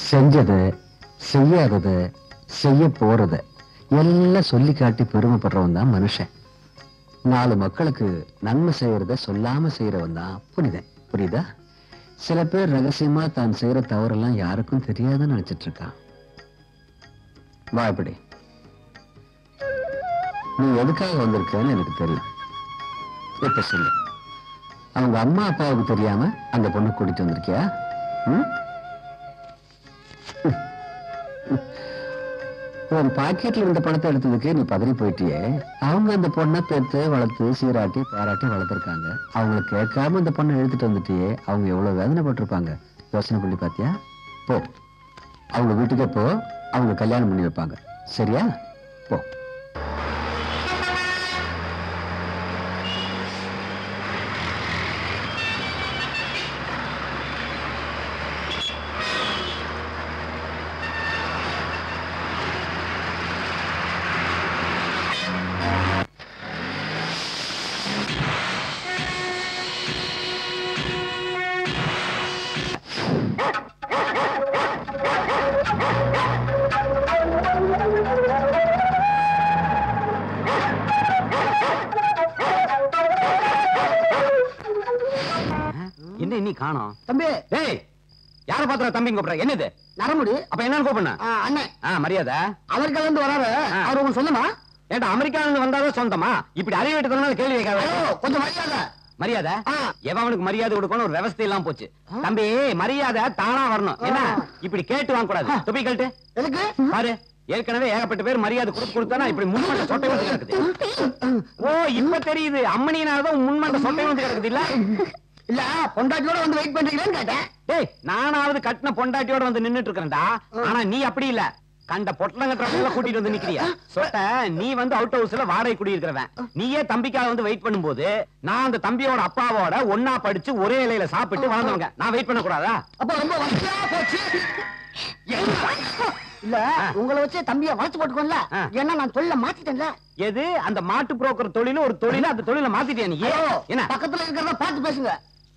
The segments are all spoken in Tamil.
செஞ்சது செய்யாதது செய்ய போறது எல்லாம் சொல்லி காட்டி பெருமைப்படுறவன் தான் மனுஷன் நாலு மக்களுக்கு நன்மை செய்யறத சொல்லாம செய்யறவன் தான் புனிதன் புரியுதா சில பேர் ரகசியமா தான் செய்யற தவறெல்லாம் யாருக்கும் தெரியாதுன்னு நினைச்சிட்டு இருக்கான் வா இப்படி நீ எதுக்காக வந்திருக்கன்னு எனக்கு தெரியும் இப்ப சொல்லு அவங்க அம்மா அப்பாவுக்கு தெரியாம அந்த பொண்ணு கூட்டிட்டு வந்திருக்கியா ம்? உன் பாக்கெட்ல இருந்த பணத்தை எடுத்ததுக்கு நீ பதறி போயிட்டியே அவங்க அந்த பொண்ணை பெத்து வளர்த்து சீராட்டி பாராட்டி வளர்த்துருக்காங்க அவங்கள கேட்காம அந்த பொண்ணை எடுத்துட்டு வந்துட்டியே அவங்க எவ்வளவு வேதனைப்பட்டிருப்பாங்க யோசனை பண்ணி பாத்தியா போ அவங்க வீட்டுக்கே போ அவங்க கல்யாணம் பண்ணி வைப்பாங்க சரியா போ என்ன இன்னி காணோம் தம்பி டேய் யார பாத்திர தம்பி கூப்பிடுற என்னது நரமுடி அப்ப என்னன்னு கூப்பிடுன ஆ, அண்ணன் ஆ மரியாதை அமெரிக்கால இருந்து வராரு ஆ. அவர் உங்களுக்கு சொந்தமா ஏன்டா அமெரிக்கால இருந்து வந்தாதான் சொந்தமா இப்படி அறிவு விட்டுக்கிறதுனால கேள்வி கேட்காத ஐயோ, கொஞ்சம் மரியாதை மரியாதை ஆ. எவனுக்கு மரியாதை கொடுக்கணும் ஒரு விவசாய எல்லாம் போச்சு தம்பி மரியாதை தானா வரணும் என்ன ஆ. இப்படி கேட்டு வாங்க கூடாது தொப்பி கேட்டு எதுக்கு பாரு ஏற்கனவே ஏகப்பட்ட பேர் மரியாதை கொடுத்து கொடுத்தானா இப்படி முன்மண்ட சொட்டை வந்து கிடக்குது ஓ இப்ப தெரியுது அம்மனினாலதான் முன்மண்ட சொட்டை வந்து கிடக்குது இல்ல இல்ல பொண்டாட்டியோட வந்து வெயிட் பண்றீங்களேன்னு கேட்டேன் டேய் நானாவது கட்டின பொண்டாட்டியோட வந்து நின்னுட்டு இருக்கேன்டா ஆனா நீ அப்படி இல்ல கண்ட பொட்டலங்கட்ட கூட்டிட்டு வந்து நிக்கிறியா சொட்ட நீ வந்து அவுட் ஹவுஸ்ல வாடகை குடி இருக்கிறவன் நீயே தம்பிக்காக வந்து வெயிட் பண்ணும்போது நான் அந்த தம்பியோட அப்பாவோட ஒன்னா படிச்சு ஒரே இலையில சாப்பிட்டு வளர்ந்தவங்க நான் வெயிட் பண்ண கூடாதா அப்ப ரொம்ப வசதியா போச்சு இல்ல உங்களை வச்சு தம்பிய வளர்த்து போட்டுக்கோல ஆ. ஏன்னா நான் தொழில மாத்திட்டேன்ல எது அந்த மாட்டு புரோக்கர் தொழில ஒரு தொழில அந்த தொழில மாத்திட்டியா நீ ஐயோ, என்ன பக்கத்துல இருக்கிறத பார்த்து பேசுங்க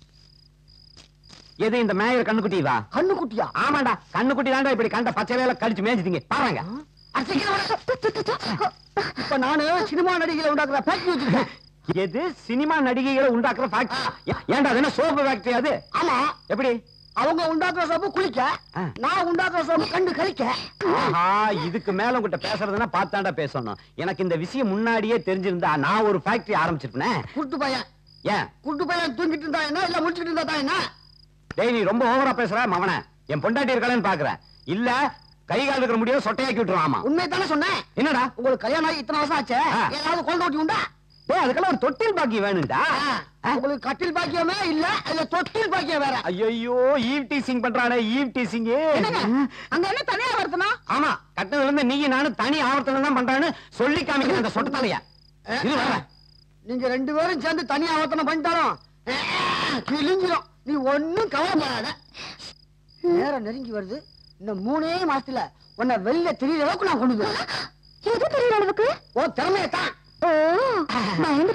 எது இந்த மேயர் கண்ணுக்குட்டி வா கண்ணு குட்டியா ஆமாடா கண்ணுக்குட்டி தாண்டா இப்படி கண்ட பச்சை வேலை கடிச்சு மேய்ஞ்சிட்டீங்க பாருங்க அட, சீக்கிரம் வாடா. இப்ப நானு சினிமா நடிகையில உண்டாக்குற ஃபேக்டரி வச்சிருக்கேன் எது சினிமா நடிகைகளை உண்டாக்குற ஃபேக்டரி ஏன்டா அது என்ன சோப்பு ஃபேக்டரி அது ஆமா எப்படி அவங்க உண்டாக்குற சோப்பு குளிக்க ஆ. நான் உண்டாக்குற சோப்பு கண்டு கழிக்க ஆஹா இதுக்கு மேல உங்ககிட்ட பேசுறதுன்னா பார்த்தாண்டா பேசணும் எனக்கு இந்த விஷயம் முன்னாடியே தெரிஞ்சிருந்தா நான் ஒரு ஃபேக்டரி ஆரம்பிச்சிருப்பேன் குருட்டு பையன் ஏன் குருட்டு பையன் தூங்கிட்டு இருந்தா என்ன இல்ல முடிச்சுட்டு இருந்தா தான் என்ன டேய் நீ ரொம்ப ஓவரா பேசுற மவன என் பொண்டாட்டி இருக்காளேன்னு பாக்குறேன் இல்ல கை கால் இருக்கிற முடியாது சொட்டையாக்கி விட்டுருவான் ஆமா உண்மையை தானே சொன்னேன் என்னடா உங்களுக்கு கல்யாணம் ஆகி இத்தனை வருஷம் ஆச்சு ஆ. ஏதாவது குழந்தை ஊட்டி உண்டா டேய் அதுக்கெல்லாம் ஒரு தொட்டில் பாக்கி வேணும்டா ஆ. உங்களுக்கு கட்டில் பாக்கியமே இல்ல இல்ல தொட்டில் பாக்கியம் வேற ஐயோ ஈவ் டீசிங் பண்றானே ஈவ் டீசிங் அங்க என்ன தனியா வருத்தனா ஆமா கட்டதுல இருந்து நீ நானும் தனி ஆவர்த்தனம் தான் பண்றான்னு சொல்லி காமிக்கிற அந்த சொட்ட தலையா இது வேற நீங்க ரெண்டு பேரும் சேர்ந்து தனியா ஆவர்த்தனம் பண்ணிட்டாரோம் கிழிஞ்சிரும் நீ ஒண்ணும் கவலைப்படாத நேரம் நெருங்கி வருது இந்த மூணே மாசத்துல உன்னை வெளியில தெரியற அளவுக்கு நான் கொண்டு போறேன் எது தெரியற அளவுக்கு ஓ திறமையை தான் ஓ பயந்து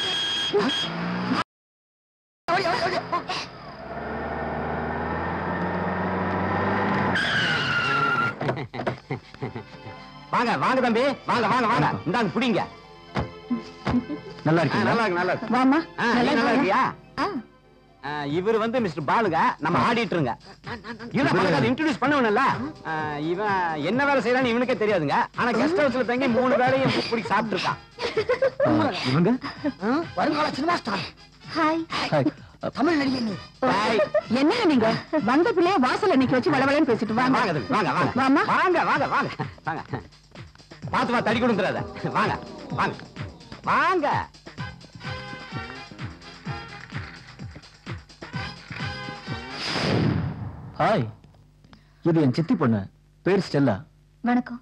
வாங்க வாங்க தம்பி வாங்க வாங்க வாங்க இந்தாங்க புடிங்க நல்லா ஆ, இருக்கீங்களா நல்லா இருக்கு நல்லா இருக்கு வாமா ஆ, நீ நல்லா இருக்கியா ஆ ஆ, இவர் வந்து மிஸ்டர் பாலுங்க நம்ம ஆடிட்டருங்க இவன் இன்ட்ரோடியூஸ் பண்ணுவனல்ல இவன் என்ன வேலை செய்யறான்னு இவனுக்கே தெரியாதுங்க ஆனா கெஸ்ட் ஹவுஸ்ல தங்கி மூணு வேலையும் பிடிச்சி சாப்பிட்டு இருக்கான் இவங்க ஆ, வருங்கால cinema star hi hi Tamil நடிகை நீ Bye. என்னங்க நீங்க வந்த பிள்ளைய வாசல்ல நிக்க வச்சு வளவளன்னு பேசிட்டு வாங்க வாங்க தம்பி, வாங்க வாங்க வாம்மா. வாங்க வாங்க வாங்க வாங்க பாத்து வா தடி கொடுத்துறாத வாங்க வாங்க வாங்க ஹாய் இது என் சித்தி பொண்ணு பேர் ஸ்டெல்லா வணக்கம்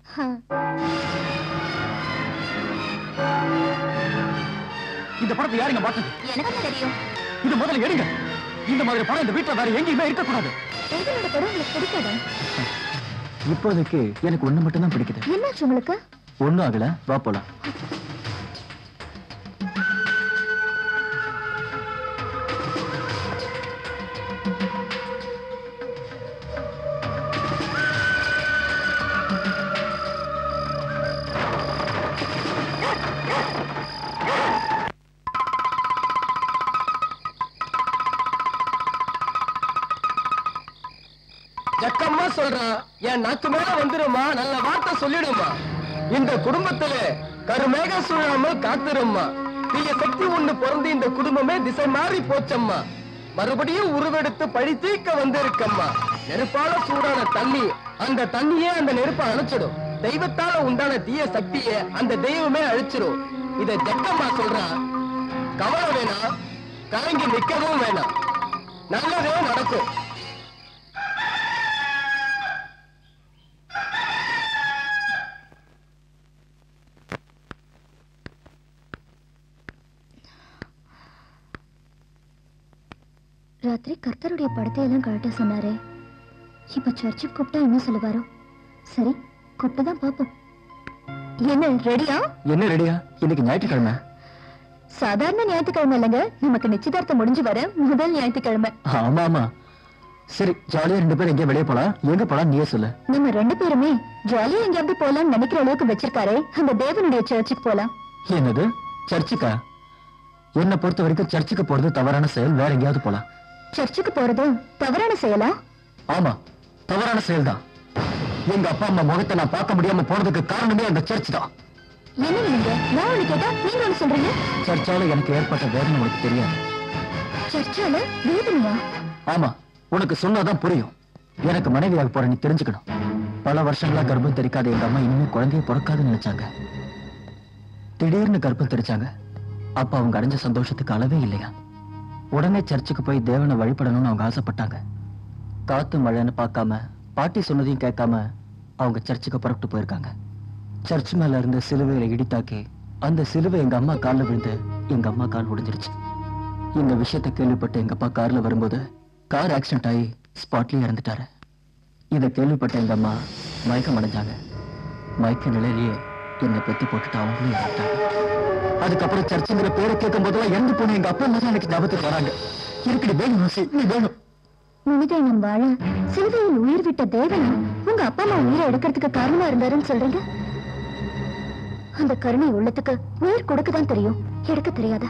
இந்த படத்தை யாருங்க பார்த்தது எனக்கு தெரியும் இது முதல்ல எடுங்க இந்த மாதிரி படம் இந்த வீட்டுல வேற எங்கேயுமே இருக்கக்கூடாது எங்களோட படம் உங்களுக்கு பிடிக்காது இப்போதைக்கு எனக்கு ஒண்ணு மட்டும் தான் பிடிக்குது என்னாச்சு உங்களுக்கு ஒண்ணும் ஆகல வா போலாம் சொல்றான் என் நாக்கு மேல வந்துருமா நல்ல வார்த்தை சொல்லிடுமா இந்த குடும்பத்துல கருமேக சூழாமல் காத்திரும்மா தீய சக்தி ஒண்ணு பிறந்து இந்த குடும்பமே திசை மாறி போச்சம்மா மறுபடியும் உருவெடுத்து பழி தீர்க்க வந்திருக்கம்மா நெருப்பால சூடான தண்ணி அந்த தண்ணியே அந்த நெருப்பை அணைச்சிடும் தெய்வத்தால உண்டான தீய சக்தியை அந்த தெய்வமே அழிச்சிடும் இத ஜக்கம்மா சொல்றான் கவலை வேணாம் கலங்கி நிக்கவும் வேணாம் நல்லதே நடக்கும் ராத்திரி கர்த்தருடைய படத்தை எல்லாம் கழட்ட சொன்னாரே இப்ப சர்ச்சுக்கு கூப்பிட்டா என்ன சொல்லுவாரோ சரி கூப்பிட்டு தான் பாப்போம் என்ன ரெடியா என்ன ரெடியா இன்னைக்கு ஞாயிற்றுக்கிழமை சாதாரண ஞாயிற்றுக்கிழமை இல்லைங்க நமக்கு நிச்சயதார்த்தம் முடிஞ்சு வர முதல் ஞாயிற்றுக்கிழமை ஆமா ஆமா சரி ஜாலியா ரெண்டு பேரும் எங்கேயும் வெளியே போலாம் எங்க போலாம் நீயே சொல்லு நம்ம ரெண்டு பேருமே ஜாலியா எங்கேயாவது போலாம்னு நினைக்கிற அளவுக்கு வச்சிருக்காரே அந்த தேவனுடைய சர்ச்சுக்கு போலாம் என்னது சர்ச்சுக்கா என்னை பொறுத்த வரைக்கும் சர்ச்சுக்கு போறது தவறான செயல் வேற எங்கேயாவது போலாம் சர்ச்சுக்கு போறது தவறான செயலா ஆமா தவறான செயல் தான் எங்க அப்பா அம்மா முகத்தை நான் பார்க்க முடியாம போனதுக்கு காரணமே அந்த சர்ச் தான் என்ன நீங்க நான் ஒண்ணு கேட்டா நீங்க ஒண்ணு சொல்றீங்க சர்ச்சால எனக்கு ஏற்பட்ட வேதனை உனக்கு தெரியாது சர்ச்சால வேதனையா ஆமா உனக்கு சொன்னாதான் புரியும் எனக்கு மனைவியாக போற நீ தெரிஞ்சுக்கணும் பல வருஷங்களா கர்ப்பம் தெரிக்காத எங்க அம்மா இனிமே குழந்தைய பிறக்காதுன்னு நினைச்சாங்க திடீர்னு கர்ப்பம் தெரிச்சாங்க அப்ப அவங்க அடைஞ்ச சந்தோஷத்துக்கு அளவே இல்லையா உடனே சர்ச்சுக்கு போய் தேவனை வழிபடணும்னு அவங்க ஆசைப்பட்டாங்க காத்து மழைன்னு பார்க்காம பாட்டி சொன்னதையும் கேட்காம அவங்க சர்ச்சுக்கு புறப்பட்டு போயிருக்காங்க சர்ச் மேல இருந்த சிலுவையில இடித்தாக்கி அந்த சிலுவை எங்க அம்மா கால்ல விழுந்து எங்க அம்மா கால் உடைஞ்சிருச்சு இந்த விஷயத்தை கேள்விப்பட்டு எங்க அப்பா கார்ல வரும்போது கார் ஆக்சிடென்ட் ஆகி ஸ்பாட்லயே இறந்துட்டாரு இதை கேள்விப்பட்ட எங்க அம்மா மயக்கம் அடைஞ்சாங்க மயக்க நிலையிலேயே என்னை பெத்தி போட்டுட்டு அவங்களும் இறந்துட்டாங்க அதுக்கப்புறம் சர்ச்சுங்கிற பேரை கேட்கும் போதெல்லாம் இறந்து போன எங்க அப்பா அம்மா தான் எனக்கு ஞாபகத்துக்கு வராங்க இருக்குடி வேணும் ரோசி, நீ வேணும் மனிதனம் வாழ சிலுவையில் உயிர் விட்ட தேவனா உங்க அப்பா அம்மா உயிரை எடுக்கிறதுக்கு காரணமா இருந்தாருன்னு சொல்றீங்க அந்த கருணை உள்ளத்துக்கு உயிர் கொடுக்க தான் தெரியும் எடுக்க தெரியாதா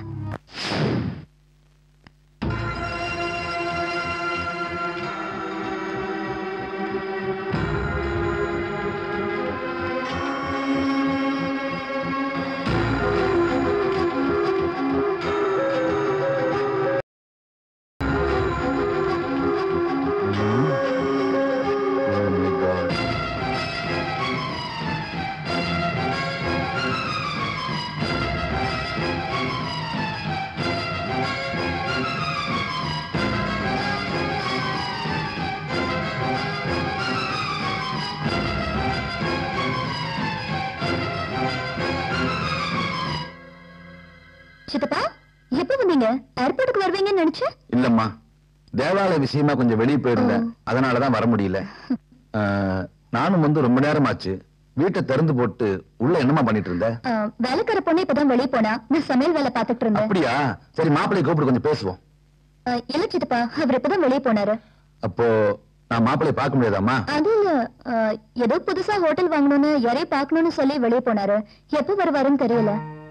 சித்தப்பா எப்ப வந்தீங்க ஏர்போர்ட்டுக்கு வருவீங்கன்னு நினைச்சேன் இல்லம்மா தேவாலய விஷயமா கொஞ்சம் வெளியே போயிருந்தேன் அதனாலதான் வர முடியல அஹ், நானும் வந்து ரொம்ப நேரமாச்சு வீட்டை திறந்து போட்டு உள்ள என்னம்மா பண்ணிட்டு இருந்த ஆ, வேலைக்கார பொண்ணு இப்பதான் வெளியே போனா நான் சமையல் வேலை பார்த்துட்டு இருந்தேன் அப்படியா சரி மாப்பிள்ளையை கூப்பிட்டு கொஞ்சம் பேசுவோம் ஆ, இல்ல சித்தப்பா அவர் இப்பதான் வெளியே போனாரு அப்போ நான் மாப்பிள்ளையை பார்க்க முடியாதாம்மா அது இல்ல ஆ, ஏதோ புதுசா ஹோட்டல் வாங்கணும்னு யாரையும் பார்க்கணும்னு சொல்லி வெளியே போனாரு எப்ப வருவாருன்னு தெரியல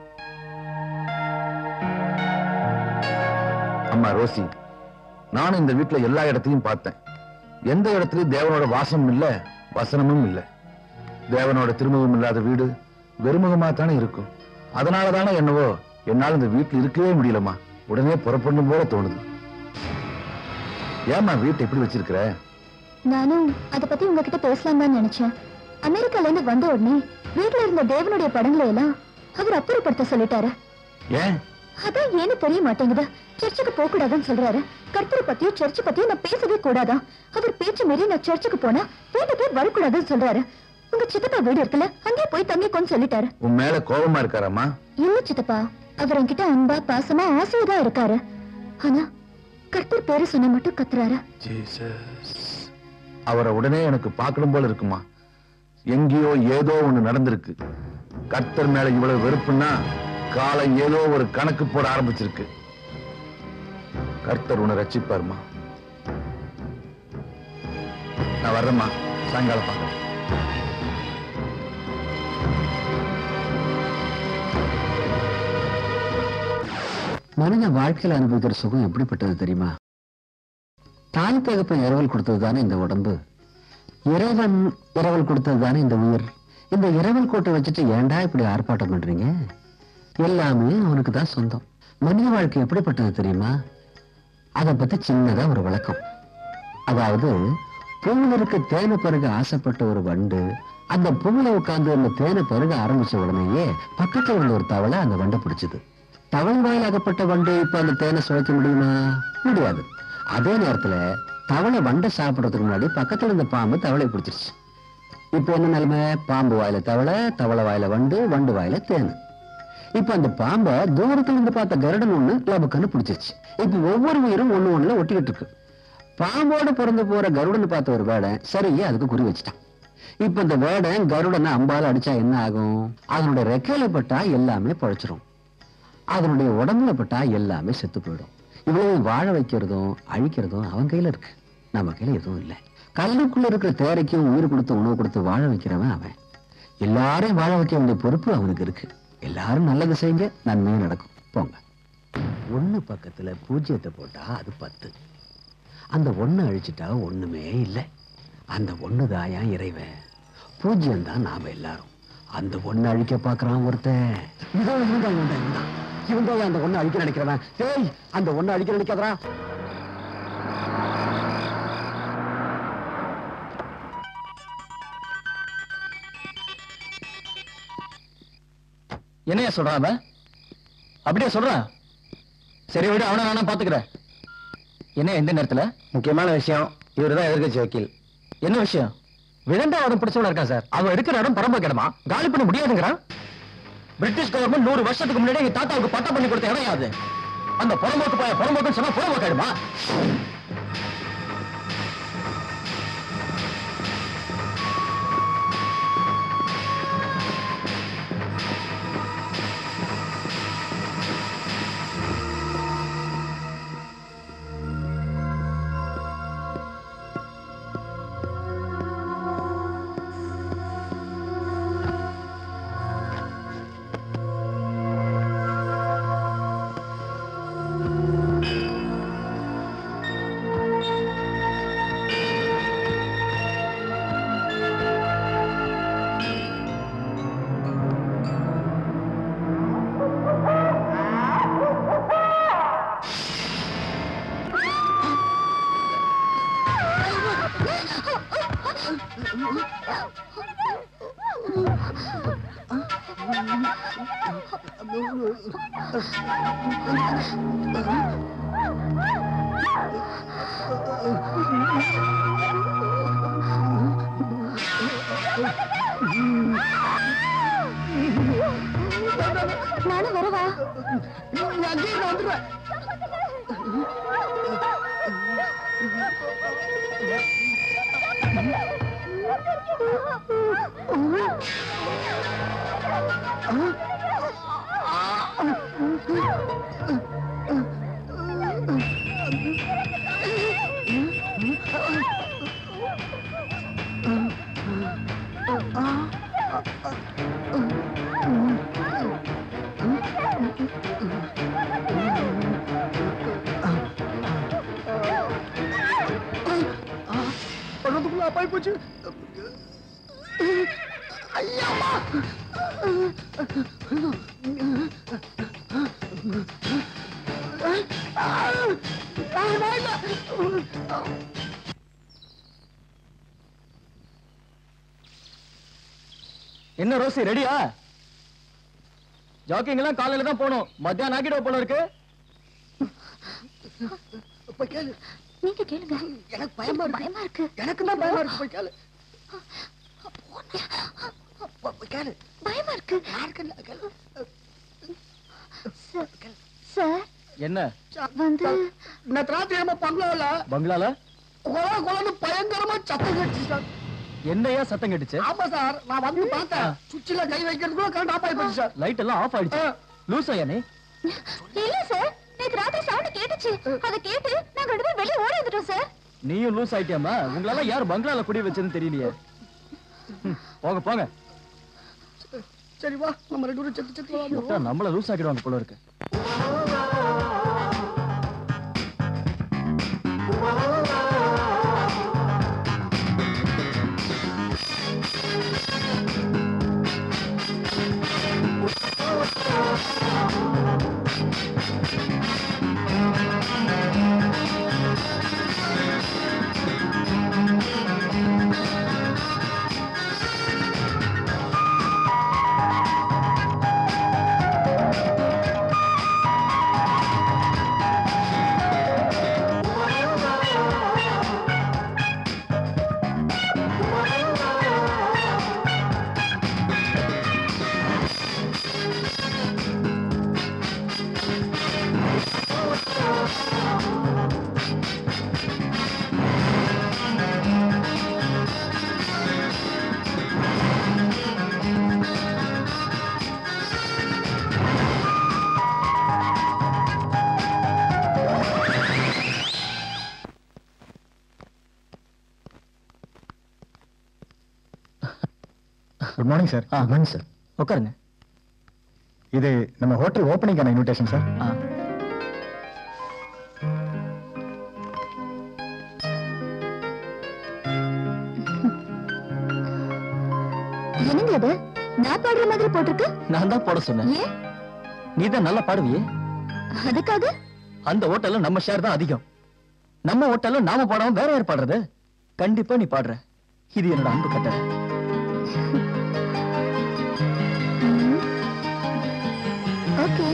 அம்மா ரோசி நானும் இந்த வீட்டுல எல்லா இடத்தையும் பார்த்தேன் எந்த இடத்துலயும் தேவனோட வாசமும் இல்ல வசனமும் இல்ல தேவனோட திருமுகம் இல்லாத வீடு வெறுமுகமா தானே இருக்கும் அதனால தானே என்னவோ என்னால இந்த வீட்டுல இருக்கவே முடியலம்மா உடனே புறப்படணும் போல தோணுது ஏம்மா வீட்டை எப்படி வச்சிருக்கிற நானும் அத பத்தி உங்ககிட்ட பேசலாம் தான் நினைச்சேன் அமெரிக்கால இருந்து வந்த உடனே வீட்டுல இருந்த தேவனுடைய படங்களை எல்லாம் அவர் அப்புறப்படுத்த சொல்லிட்டாரு ஏன் அதான் ஏன்னு தெரிய மாட்டேங்குது சர்ச்சுக்கு போக கூடாதுன்னு சொல்றாரு கர்த்தரை பத்தியும் சர்ச் பத்தியும் நான் பேசவே கூடாதா அவர் பேச்சு மீறி நான் சர்ச்சுக்கு போனா வீட்டுக்கே வரக்கூடாதுன்னு சொல்றாரு உங்க சித்தப்பா வீடு இருக்குல்ல அங்கே போய் தங்கிக்கோன்னு சொல்லிட்டாரு உன் மேல கோபமா இருக்காரம்மா இல்ல சித்தப்பா அவர் என்கிட்ட அன்பா பாசமா ஆசையா தான் இருக்காரு ஆனா கர்த்தர் பேரு சொன்ன மட்டும் கத்துறாரு அவரை உடனே எனக்கு பார்க்கணும் போல இருக்குமா எங்கேயோ ஏதோ ஒண்ணு நடந்திருக்கு கர்த்தர் மேல இவ்வளவு வெறுப்புன்னா காலம் ஏதோ ஒரு கணக்கு போட ஆரம்பிச்சிருக்கு கர்த்தர் உன்னை ரட்சிப்பாருமா நான் வர்றேம்மா சாயங்காலம் பார்க்கறேன் மனிதன் வாழ்க்கையில அனுபவிக்கிற சுகம் எப்படிப்பட்டது தெரியுமா தாய் தகப்பன் இரவல் கொடுத்தது தானே இந்த உடம்பு இறைவன் இரவல் கொடுத்தது தானே இந்த உயிர் இந்த இரவல் கோட்டை வச்சுட்டு ஏன்டா இப்படி ஆர்ப்பாட்டம் பண்றீங்க எல்லாமே அவனுக்கு தான் சொந்தம் மனித வாழ்க்கை எப்படிப்பட்டது தெரியுமா அதை பத்தி சின்னதா ஒரு விளக்கம் அதாவது பூவில் இருக்க தேனை பருக ஆசைப்பட்ட ஒரு வண்டு அந்த பூவில உட்கார்ந்து அந்த தேனை பருக ஆரம்பிச்ச உடனேயே பக்கத்துல இருந்த ஒரு தவளை அந்த வண்டை பிடிச்சது தவளை வாயில் அகப்பட்ட வண்டு இப்ப அந்த தேனை சுவைக்க முடியுமா முடியாது அதே நேரத்துல தவளை வண்டை சாப்பிடறதுக்கு முன்னாடி பக்கத்துல இருந்த பாம்பு தவளை பிடிச்சிருச்சு இப்ப என்ன நிலைமை பாம்பு வாயில தவளை தவளை வாயில வண்டு வண்டு வாயில தேனு இப்ப அந்த பாம்பை தூரத்துல இருந்து பார்த்த கருடன் ஒண்ணு லபக்குன்னு பிடிச்சிருச்சு இப்ப ஒவ்வொரு உயிரும் ஒண்ணு ஒண்ணுல ஒட்டிக்கிட்டு இருக்கு பாம்போட பிறந்து போற கருடன் பார்த்த ஒரு வேடன் சரியா அதுக்கு குறி வச்சுட்டான் இப்ப இந்த வேடன் கருடனை அம்பால அடிச்சா என்ன ஆகும் அதனுடைய ரெக்கையில பட்டா எல்லாமே பழைச்சிரும் அதனுடைய உடம்புல பட்டா எல்லாமே செத்து போயிடும் இவ்வளவு வாழ வைக்கிறதும் அழிக்கிறதும் அவன் கையில இருக்கு நம்ம கையில எதுவும் இல்லை கல்லுக்குள்ள இருக்கிற தேரைக்கும் உயிர் கொடுத்து உணவு கொடுத்து வாழ வைக்கிறவன் அவன் எல்லாரையும் வாழ வைக்க வேண்டிய பொறுப்பு அவனுக்கு இருக்கு எல்லாரும் நல்லது செய்யுங்க நன்மையும் நடக்கும் போங்க ஒண்ணு பக்கத்துல பூஜ்ஜியத்தை போட்டா அது பத்து அந்த ஒண்ணு அழிச்சிட்டா ஒண்ணுமே இல்லை அந்த ஒண்ணு தாயா இறைவன் பூஜ்ஜியம் தான் நாம எல்லாரும் அந்த ஒண்ணு அழிக்க பாக்குறான் ஒருத்தன் இவன் இவன்தான் இவன்தான் இவன்தான் இவன் தான் அந்த ஒண்ணு அழிக்க நினைக்கிறவன் டேய் அந்த ஒண்ணு அழிக்க நினைக்காதடா என்னையா சொல்றான் அவன் அப்படியே சொல்றான் சரி விடு அவனை நானும் பாத்துக்கிறேன் என்ன எந்த நேரத்துல முக்கியமான விஷயம் இவருதான் எதிர்கட்சி வக்கீல் என்ன விஷயம் விதண்டாவாதம் பிடிச்சவனா இருக்கான் சார் அவன் இருக்கிற இடம் பரம்ப இடமா காலி பண்ண முடியாதுங்கிறான் பிரிட்டிஷ் கவர்மெண்ட் நூறு வருஷத்துக்கு முன்னாடி எங்க தாத்தாவுக்கு பட்டம் பண்ணி கொடுத்த இடம் யாது அந்த புறம்போக்கு பாய புறம்போக்குன்னு சொன்னா புறம்போக்கு ஆயிடுமா நானும் வரவா அங்கேயே நான் வந்துடுவேன் பணத்துக்குள்ள அப்பாய் போச்சு ஐயாமா என்ன ரோசி ரெடியா ஜாக்கிங் எல்லாம் காலையில தான் போகணும் மத்தியானம் ஆக்கிடுவ போல இருக்கு போய் கேளு நீங்க கேளுங்க எனக்கு பயமா இருக்கு பயமா இருக்கு எனக்கு தான் பயமா இருக்கு போய் கேளு போ- போய் கேளு பயமா இருக்கு யாருக்கு கேளு சார், சார் என்ன வந்து நேற்று ராத்திரி நம்ம பங்களால பங்களால கொலை கொலைன்னு பயங்கரமா சத்தம் கேட்டுச்சு சார் என்னையா சத்தம் கேட்டுச்சு ஆமா சார் நான் வந்து பார்த்தேன் சுவிட்சில் கை வைக்கிறதுக்குள்ள கரண்ட் ஆஃப் ஆகி போச்சு சார் லைட் எல்லாம் ஆஃப் ஆயிடுச்சு லூஸ் ஐயா நீ இல்ல சார் நேத்து ராத்திரி சவுண்ட் கேட்டுச்சு அத கேட்டு நாங்க ரெண்டு பேரும் வெளிய ஓடி வந்துட்டோம் சார் நீயும் லூஸ் ஆயிட்டியாமா உங்களால யார் பங்களால குடி வச்சதுன்னு தெரியலையே ம், போங்க போங்க சரி வா நம்ம ரெண்டு பேரும் செத்து செத்து விட்டா விளாடுவோம். நம்மள லூஸ் ஆக்கிடுவாங்க போல இருக்கு good morning sir good morning sir உட்காருங்க இது நம்ம ஹோட்டல் ஓப்பனிங்கான இன்விடேஷன் சார் என்னங்க இது நான் பாடுற மாதிரி போட்டிருக்கு நான் தான் போட சொன்னேன் ஏன் நீ தான் நல்லா பாடுவியே அதுக்காக அந்த ஹோட்டல்ல நம்ம ஷேர் தான் அதிகம் நம்ம ஹோட்டல்ல நாம பாடாம வேற யார் பாடுறது கண்டிப்பா நீ பாடுற இது என்னோட அன்பு கட்டளை ஓகே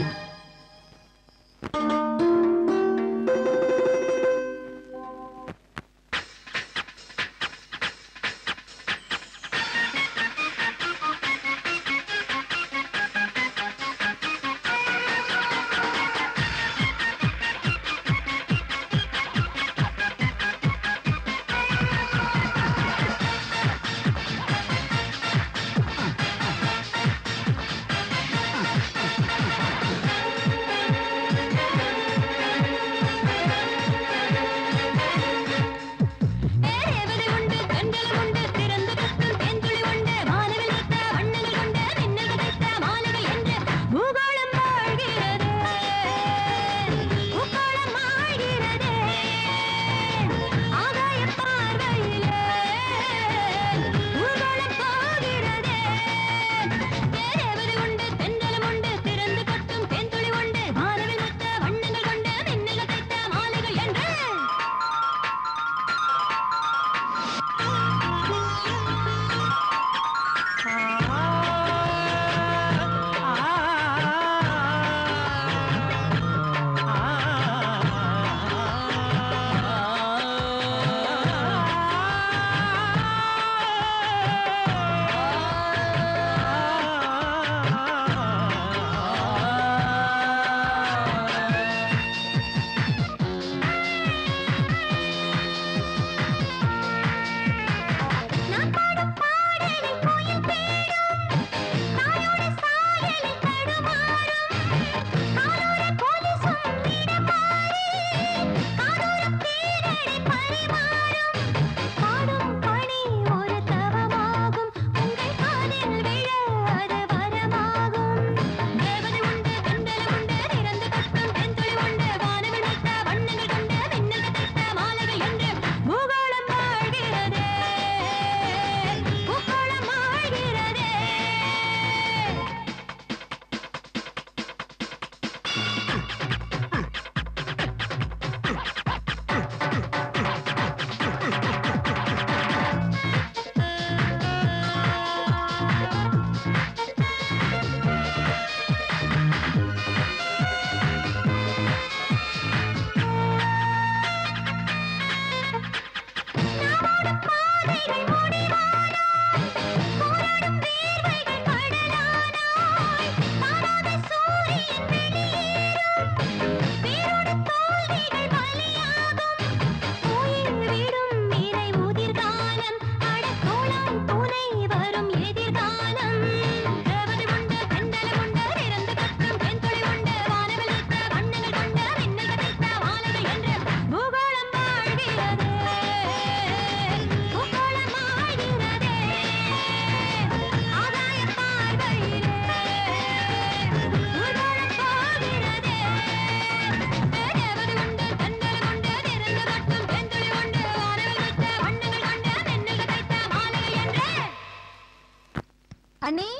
அண்ணி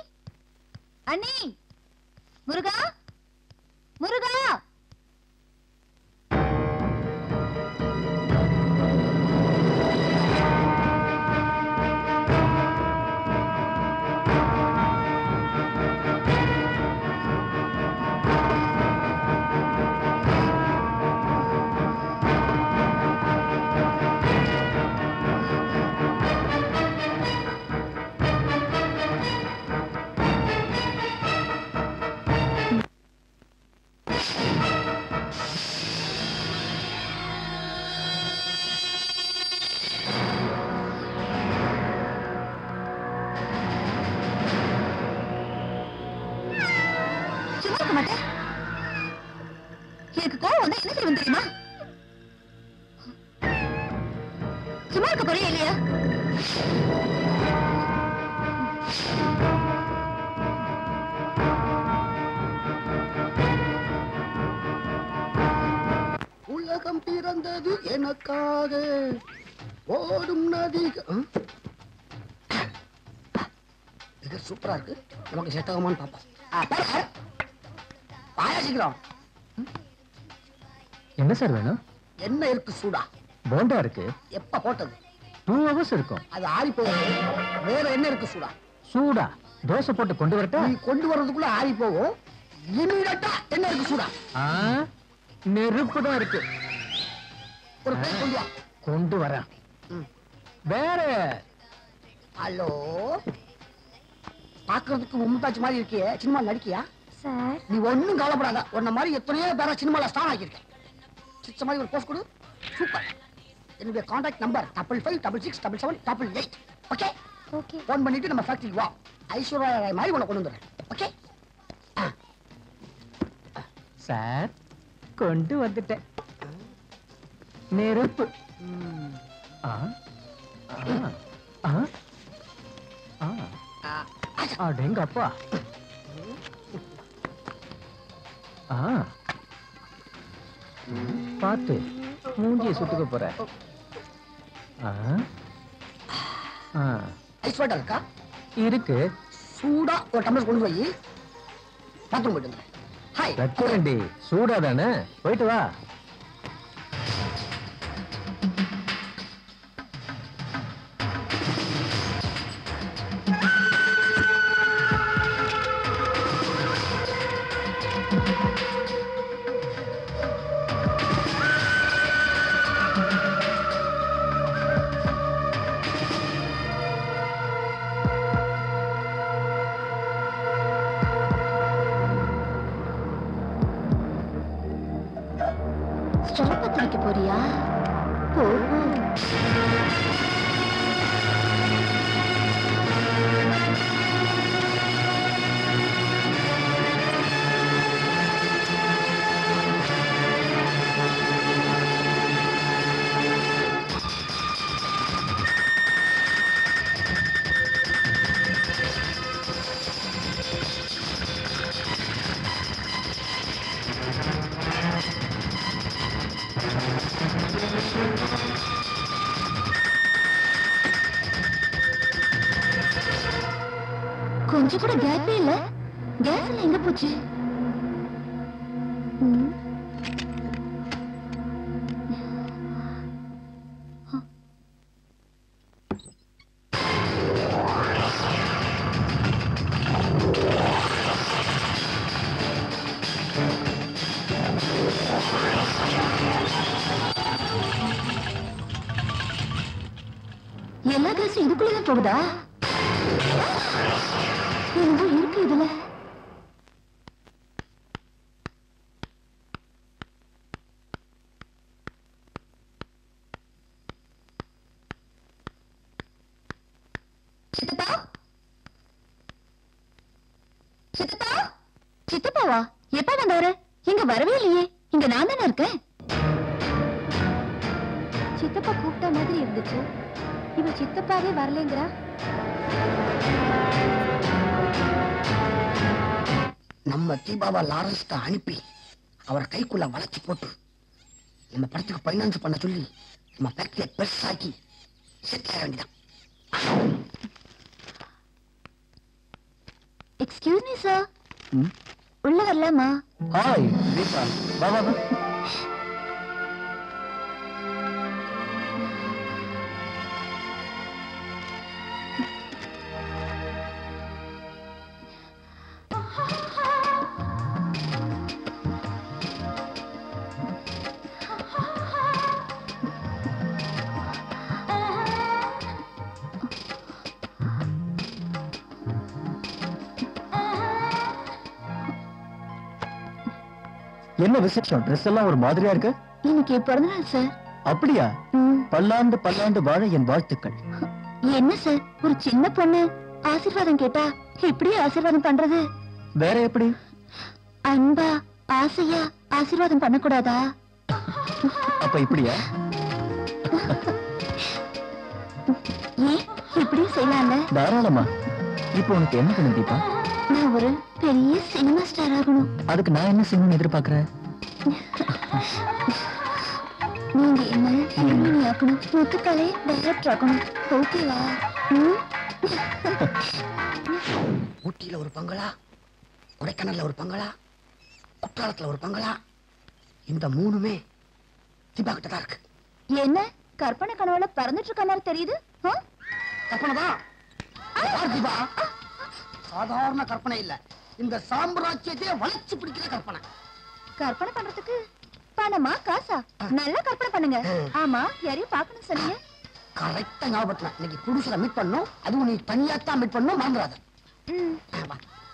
அண்ணி முருகா முருகா சும்மா இருக்க மாட்டேன் எனக்கு கோவம் வந்தா என்ன செய்வேன் தெரியுமா சும்மா இருக்க போறியா இல்லையா உலகம் பிறந்தது எனக்காக ஓடும் நதி இது சூப்பரா இருக்கு நமக்கு செட் ஆகுமான்னு பார்ப்போம் ஆ, பாரு, பாரு. வாயா சீக்கிரம் என்ன சார் வேணும் என்ன இருக்கு சூடா போண்டா இருக்கு எப்ப போட்டது டூ ஹவர்ஸ் இருக்கும் அது ஆறி போகுது வேற என்ன இருக்கு சூடா சூடா தோசை போட்டு கொண்டு வரட்டா நீ கொண்டு வர்றதுக்குள்ள ஆறி போகும் இமீடியட்டா என்ன இருக்கு சூடா ஆ, நெருப்பு தான் இருக்கு ஒரு பிளேட் கொண்டு வா கொண்டு வரேன் ம். வேற ஹலோ பாக்குறதுக்கு மும்தாஜ் மாதிரி இருக்கியே சினிமா நடிக்கியா சார் நீ ஒண்ணும் கவலைப்படாத உன்ன மாதிரி எத்தனையோ பேரை சினிமால ஸ்டார் ஆக்கியிருக்கேன் சிச்ச மாதிரி ஒரு போஸ்ட் கொடு சூப்பர் என்னுடைய contact number double five double six double seven double eight okay okay phone பண்ணிட்டு நம்ம ஃபேக்டரிக்கு வா ஐஸ்வர்யா ராய் மாதிரி உன்னை கொண்டு வந்துடுறேன் ஓகே சார் கொண்டு வந்துட்டேன் நெருப்பு ஆ, ஆ, ஆ, ஆ. அடேங்கப்பா ஆ பார்த்து மூஞ்சியை சுட்டுக்க போற ஆ, ஆ, ஐஸ்வர்யா இருக்கா இருக்கு சூடா ஒரு டம்ளர் கொண்டு போய் பாத்ரூம் போயிட்டு வந்துடுறேன் ஹாய் வைக்கிறேன்டி சூடா தானே போயிட்டு வா ஸ்டாப் வைக்க போறியா போ போ. கொஞ்சம் கூட கேப்பே இல்ல கேஸ் எல்லாம் எங்க போச்சு ம். எல்லா கேஸும் இதுக்குள்ளதான் போகுதா என்னவோ இருக்கு இதுல சித்தப்பா சித்தப்பா சித்தப்பாவா எப்ப வந்தாரு இங்க வரவே இல்லையே இங்க நான் தானே இருக்கேன் சித்தப்பா கூப்பிட்ட மாதிரி இருந்துச்சு இவ சித்தப்பாவே வரலைங்கிறா நம்ம தீபாவா லாரன்ஸ் அனுப்பி அவர் கைக்குள்ள வளைச்சு போட்டு நம்ம படத்துக்கு பைனான்ஸ் பண்ண சொல்லி நம்ம ஃபேக்டரியை பெருசாக்கி செட்டில் ஆக வேண்டியதான் எக்ஸ்கியூஸ் மீ சார் உள்ள வரலாமா ஹாய் தீபா வா வா வா என்ன விசேஷம் ட்ரெஸ் எல்லாம் ஒரு மாதிரியா இருக்கு இன்னைக்கு பிறந்தநாள் சார் அப்படியா ம். பல்லாண்டு பல்லாண்டு வாழ என் வாழ்த்துக்கள் என்ன சார் ஒரு சின்ன பொண்ணு ஆசீர்வாதம் கேட்டா எப்படி ஆசீர்வாதம் பண்றது வேற எப்படி அன்பா ஆசையா ஆசீர்வாதம் பண்ணக்கூடாதா அப்ப இப்படியா ஏன் இப்படியும் செய்யலாம்ல தாராளமா இப்போ உனக்கு என்ன வேணும் தீபா நான் ஒரு பெரிய சினிமா ஸ்டார் ஆகணும் அதுக்கு நான் என்ன செய்யணும்னு எதிர்பார்க்கறேன் ஆக்கணும் முத்துக்காலே டைரக்டர் ஆக்கணும் ஓகேவா ம் ஊட்டியில ஒரு பங்களா கொடைக்கானல்ல ஒரு பங்களா குற்றாலத்துல ஒரு பங்களா இந்த மூணுமே தீபா கிட்ட தான் இருக்கு என்ன கற்பனை கனவுல பறந்துட்டு இருக்க மாதிரி தெரியுது ஆ? கற்பனைதான் யார் தீபா சாதாரண கற்பனை இல்ல இந்த சாம்ராஜ்யத்தையே வளைச்சு பிடிக்கிற கற்பனை கற்பனை பண்றதுக்கு பணமா காசா நல்லா கற்பனை பண்ணுங்க ஆமா யாரையும் பார்க்கணும் சொன்னீங்க கரெக்டா ஞாபகத்துல இன்னைக்கு புருஷனை மீட் பண்ணும் அதுவும் நீ தனியா தான் மீட் பண்ணும் மறந்துடாத ம் ஆமா.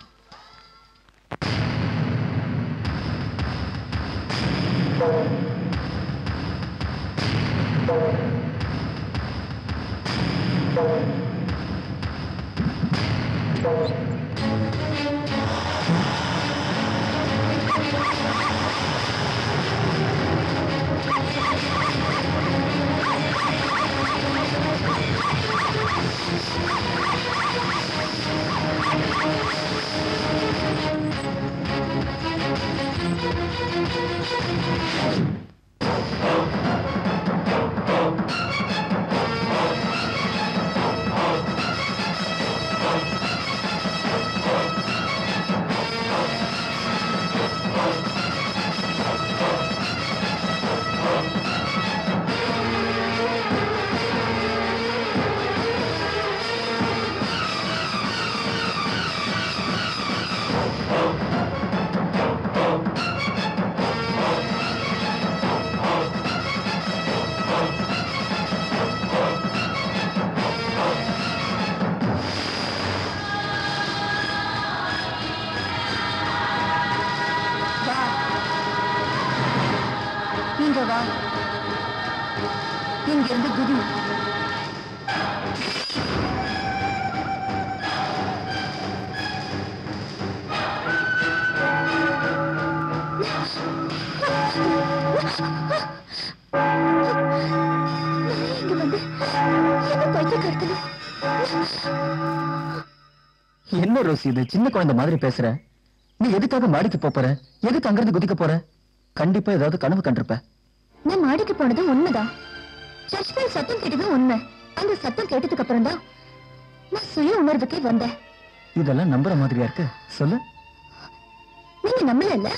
வா இங்க வா இங்க இருந்து குதி நான் இங்க வந்து என்ன பைத்தியக்காரத்தனம் என்ன ரோசி இது சின்ன குழந்தை மாதிரி பேசுற நீ எதுக்காக மாடிக்கு போப் போற எதுக்கு அங்கிருந்து குதிக்க போற கண்டிப்பா ஏதாவது கனவு கண்டிருப்ப நான் மாடிக்கு போனது உண்மைதான் சர்ச் பெல் சத்தம் கேட்டதும் உண்மை அந்த சத்தம் கேட்டதுக்கு அப்புறம் தான் நான் சுய உணர்வுக்கே வந்தேன் இதெல்லாம் நம்புற மாதிரியா இருக்கு சொல்லு நீங்க நம்பல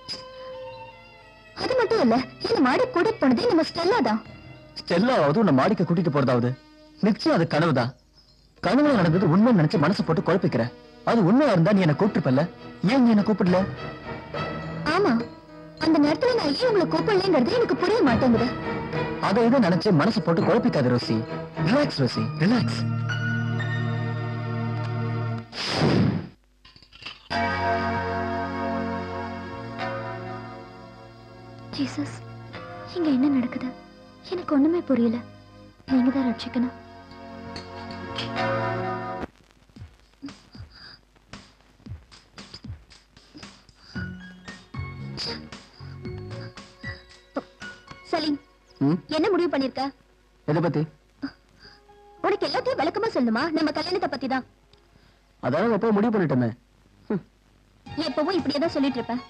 அது மட்டும் இல்ல என்ன மாடி கூட்டிட்டு போனதே நம்ம ஸ்டெல்லா தான் ஸ்டெல்லாவது உன்னை மாடிக்கு கூட்டிட்டு போறதாவது நிச்சயம் அது கனவுதான் கனவுல நடந்தது உண்மை நினைச்சு மனசு போட்டு குழப்பிக்கிற அது உண்மையா இருந்தா நீ என்ன கூப்பிட்டுப்பல்ல ஏன் நீ என்ன கூப்பிடல ஆமா அந்த நேரத்துல நான் ஏன் உங்களை கூப்பிடலங்கிறது எனக்கு புரிய மாட்டேங்குது அதை இதை நினைச்சு மனசு போட்டு குழப்பிக்காத Rosie relax Rosie relax Jesus இங்க என்ன நடக்குது எனக்கு ஒண்ணுமே புரியல நீங்க தான் ரட்சிக்கணும் சலீம் ம்? என்ன முடிவு பண்ணிருக்க எதை பத்தி உனக்கு எல்லாத்தையும் விளக்கமா சொல்லணுமா நம்ம கல்யாணத்தை பத்தி தான் அதாவது எப்போ முடிவு பண்ணிட்டோமே எப்பவும் இப்படியே தான் சொல்லிட்டு இருப்பேன்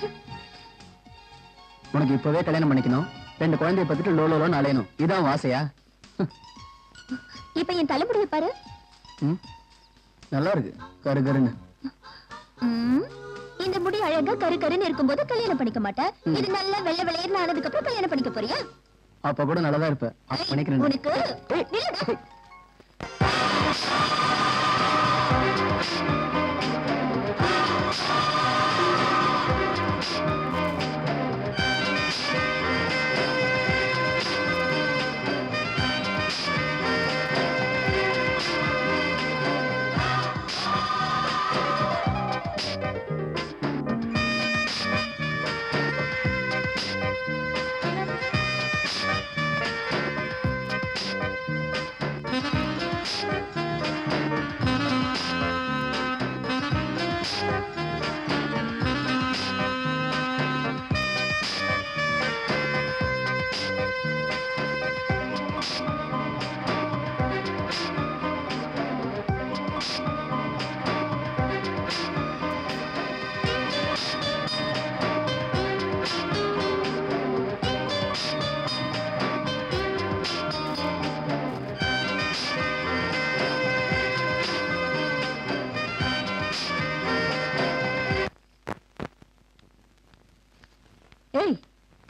உனக்கு இப்பவே கல்யாணம் பண்ணிக்கணும் ரெண்டு குழந்தைய பத்திட்டு லோ லோலோன்னு அலையணும் இதான் உன் ஆசையா இப்ப என் தலைமுடியை பாரு ம்? நல்லா இருக்கு கரு கருன்னு ம், இந்த முடி அழகா கரு கருன்னு இருக்கும்போது கல்யாணம் பண்ணிக்க மாட்டேன் இது நல்லா வெள்ளை வெள்ளையர்னு ஆனதுக்கு அப்புறம் கல்யாணம் பண்ணிக்க போறியா அப்ப கூட நல்லதா இருப்ப அப்ப பண்ணிக்கிறேன் உனக்கு நில்லுடா.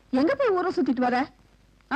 எங்க போய் ஊரை சுத்திட்டு வர ஆ?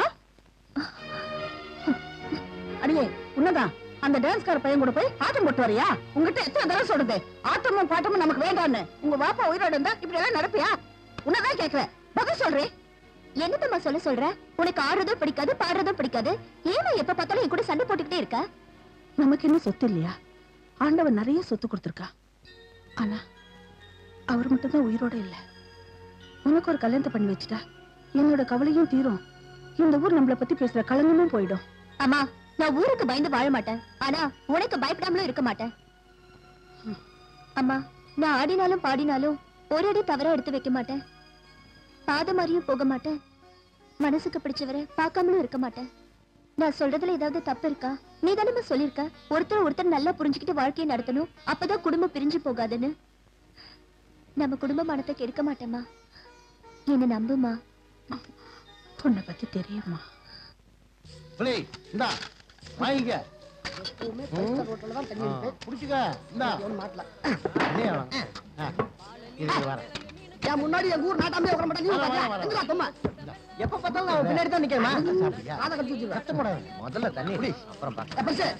அடியே உன்னதான் அந்த டான்ஸ்கார பையன் கூட போய் ஆட்டம் போட்டு வரியா உங்ககிட்ட எத்தனை தடவை சொல்றது ஆட்டமும் பாட்டமும் நமக்கு வேண்டாம்னு உங்க வாப்பா உயிரோட இருந்தா இப்படி எல்லாம் நடப்பியா உன்னதான் கேக்குறேன் பதில் சொல்றேன் என்னத்தம்மா சொல்ல சொல்ற உனக்கு ஆடுறதும் பிடிக்காது பாடுறதும் பிடிக்காது ஏமா எப்ப பார்த்தாலும் என் கூட சண்டை போட்டுக்கிட்டே இருக்க நமக்கு இன்னும் சொத்து இல்லையா ஆண்டவன் நிறைய சொத்து கொடுத்துருக்கா ஆனா அவர் மட்டும்தான் உயிரோட இல்ல உனக்கு ஒரு கல்யாணத்தை பண்ணி வச்சுட்டா என்னோட கவலையும் தீரும் இந்த ஊர் நம்மள பத்தி பேசுற களங்கமும் போயிடும் அம்மா நான் ஊருக்கு பயந்து வாழ மாட்டேன் ஆனா உனக்கு பயப்படாமலும் இருக்க மாட்டேன் அம்மா நான் ஆடினாலும் பாடினாலும் ஒரு அடி தவறா எடுத்து வைக்க மாட்டேன் பாத மாதிரியும் போக மாட்டேன் மனசுக்கு பிடிச்சவரை பார்க்காமலும் இருக்க மாட்டேன் நான் சொல்றதுல ஏதாவது தப்பு இருக்கா நீ தானே சொல்லிருக்க ஒருத்தர் ஒருத்தர் நல்லா புரிஞ்சுக்கிட்டு வாழ்க்கையை நடத்தணும் அப்பதான் குடும்பம் பிரிஞ்சு போகாதுன்னு நம்ம குடும்ப மனத்தை கெடுக்க மாட்டேம்மா என்ன நம்புமா உன்னை பத்தி தெரியுமா புலி இந்தா வாங்கிக்க எப்பவுமே பைசா ரோட்ல தான் தண்ணி இருக்கு புடிச்சுக்க இந்தா ஒண்ணு மாட்டல இதே வாங்க. ஆ, இருக்கு வரேன் என் முன்னாடி எங்க ஊர் நாட்டாமே உட்கார மாட்டேன் நீ வரேன், உட்கார்ந்தியா? வரேன், எங்கடா தொம்மா? எப்ப பார்த்தாலும் நான் பின்னாடி தான் நிக்கிறேன் சாப்பிட்டியா காதை கட்டி வச்சிருவேன். கஷ்டப்படாது முதல்ல தண்ணி குடி அப்புறம் பார்க்க ஏ, பெருசு,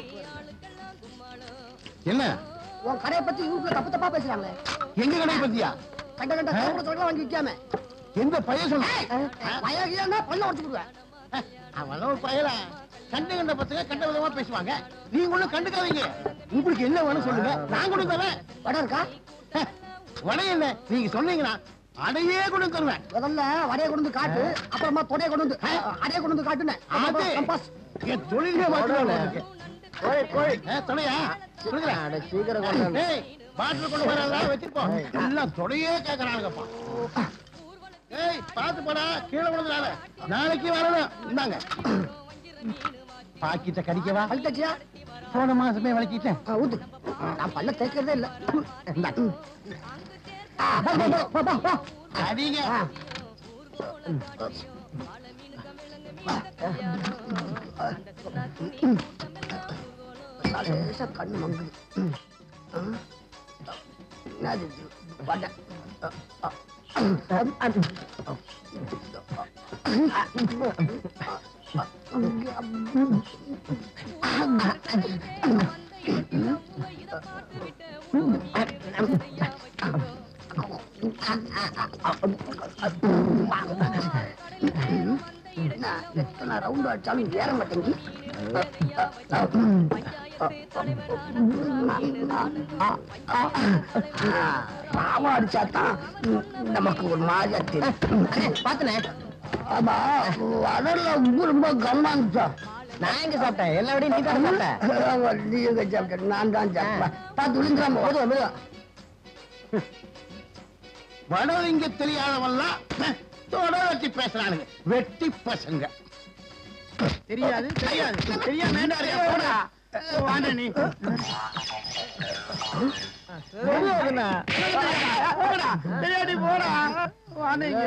என்ன உன் கடையை பத்தி ஊருக்குள்ள தப்பு தப்பா பேசுறாங்களே எங்க கடை பத்தியா கண்ட கண்ட கருப்பூரத்தோட வாங்கி விற்காம எந்த பையன் சொல்ல வயகியா பல்ல உடச்சு விடுவேன் அவன் ஒரு பயல கண்ட கண்ட பசங்க கண்ட விதமா பேசுவாங்க நீங்க ஒண்ணும் கண்டுக்காதீங்க உங்களுக்கு என்ன வேணும் சொல்லுங்க நான் கொண்டு தரேன் வடை இருக்கா வடை என்ன நீங்க சொன்னீங்கன்னா அடையே கொண்டு தருவேன் முதல்ல வடையை கொண்டு வந்து காட்டு அப்புறமா தொடையை கொண்டு வந்து அடையை கொண்டு வந்து காட்டுனேன் அது கம்பாஸ் என் தொழிலே மாற்றுவாங்க கோழி கோழி தொடையா கொடுக்குறேன் சீக்கிரம் ஏய் பாட்டில் கொண்டு வரல வச்சிருப்போம் எல்லாம் தொடையே கேக்குறாங்கப்பா ஏய் பாத்து போடா கீழே விழுந்துடாத நாளைக்கு வரணும் இந்தாங்க பாக்கிட்ட கடிக்கவா பல்கட்சியா போன மாசமே விளக்கிட்டேன் ஊத்து நான் பல்ல தேய்க்கிறதே இல்ல இந்தா. ஆ, போ, போ, போ, போ, போ, போ. அடிங்க ஆ. லேசா கண்ணு மங்குது ம். ஆ. என்னது இது? வடை. அ, அ, அது, அது. என்ன எத்தனை ரவுண்ட் அடிச்சாலும் ஏற மாட்டேங்கி ராம அடிச்சாதான் நமக்கு ஒரு மாதிரியா தெரியும் பாத்தனே ஆமா வடல உப்பு ரொம்ப கவனம் இருந்துச்சா நான் எங்க சாப்பிட்டேன் எல்லா விடையும் நீ தான் சாப்பிட்ட நீ எங்க சாப்பிட்ட நான் தான் சாப்பிட்டேன் பார்த்து விழுந்துடாம மெதுவா மெதுவா வட இங்க தெரியாதவெல்லாம் தொட வச்சு பேசுறானுங்க வெட்டி பசங்க தெரியாது தெரியாது தெரியாது வேண்டாம் போடா வாண்ட நீ போடா தெரியாடி போடா வாண்ட இங்க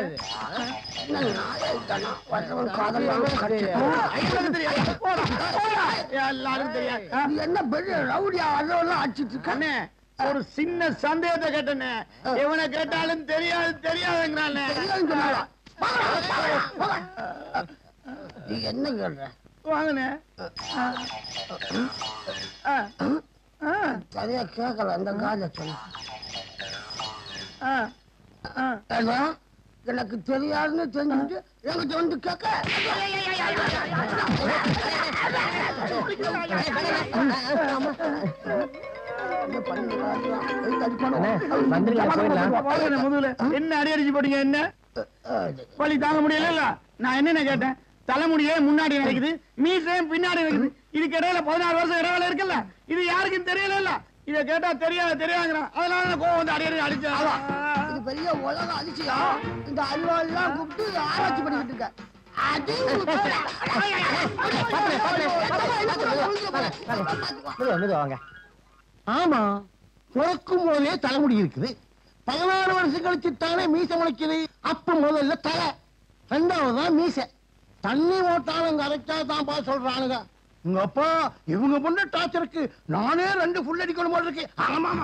வர்றவன் காதெல்லாம் கட்டு எல்லாரும் தெரியாது போடா போடா எல்லாரும் தெரியாது நீ என்ன பெரிய ரவுடியா வர்றவெல்லாம் அடிச்சிட்டு இருக்க அண்ணே ஒரு சின்ன சந்தேகத்தை கேட்டனே எவனை கேட்டாலும் தெரியாது தெரியாதுங்கிறானே தெரியாதுன்னு சொன்னாரா? வாங்கடா, வாங்கடா, வாங்க. நீ என்ன கேள்ற வாங்கண்ணே ஆ, ஆ, சரியா கேட்கல அந்த காதை சொன்ன ஆ, ஆ. ஏன்னா, எனக்கு தெரியாதுன்னு தெரிஞ்சுட்டு என்கிட்ட வந்து கேட்க என்ன பண்ணுறாங்க? எதுக்கு அடிக்கணும்? வந்துருங்க, போயிடலாம். வாங்கண்ணே, முதுகுல. என்ன அடி அடிச்சு போட்டீங்க என்ன வலி தாங்க முடியல நான் என்னென்ன கேட்டேன் தலைமுடியே முன்னாடி நடக்குது மீசையும் பின்னாடி நடக்குது இதுக்கு இடையில பதினாறு வருஷம் இடைவேளை இருக்குல்ல இது யாருக்கும் தெரியல இத கேட்டா தெரியாது தெரியாதுங்கிறான் அதனால நான் கோவம் வந்து அடி அடி அடிச்சேன் இது பெரிய உலக அதிசயம் இந்த அல்வா எல்லாம் கூப்பிட்டு ஆராய்ச்சி பண்ணிக்கிட்டு இருக்க அது மெதுவா மெதுவா வாங்க ஆமா பிறக்கும் போதே தலைமுடி இருக்குது பதினாறு வருஷம் கழிச்சு தானே மீசை முளைக்குது அப்ப முதல்ல தலை ரெண்டாவது தான் மீசை தண்ணி ஓட்டாலும் கரெக்டா தான் பா சொல்றானுங்க உங்க அப்பா இவங்க பண்ண டார்ச்சருக்கு நானே ரெண்டு ஃபுல் அடிக்கணும் போல இருக்கு ஆமாமா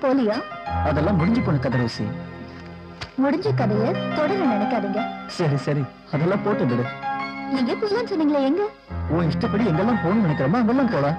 போலியா அதெல்லாம் முடிஞ்சு போன கதை ரோசி முடிஞ்ச கதைய தொடர நினைக்காதீங்க சரி சரி அதெல்லாம் போட்டு விடு எங்க போகலாம்னு சொன்னீங்களே எங்க உன் இஷ்டப்படி எங்கெல்லாம் போகணும்னு நினைக்கிறோமோ அங்கெல்லாம் போலாம்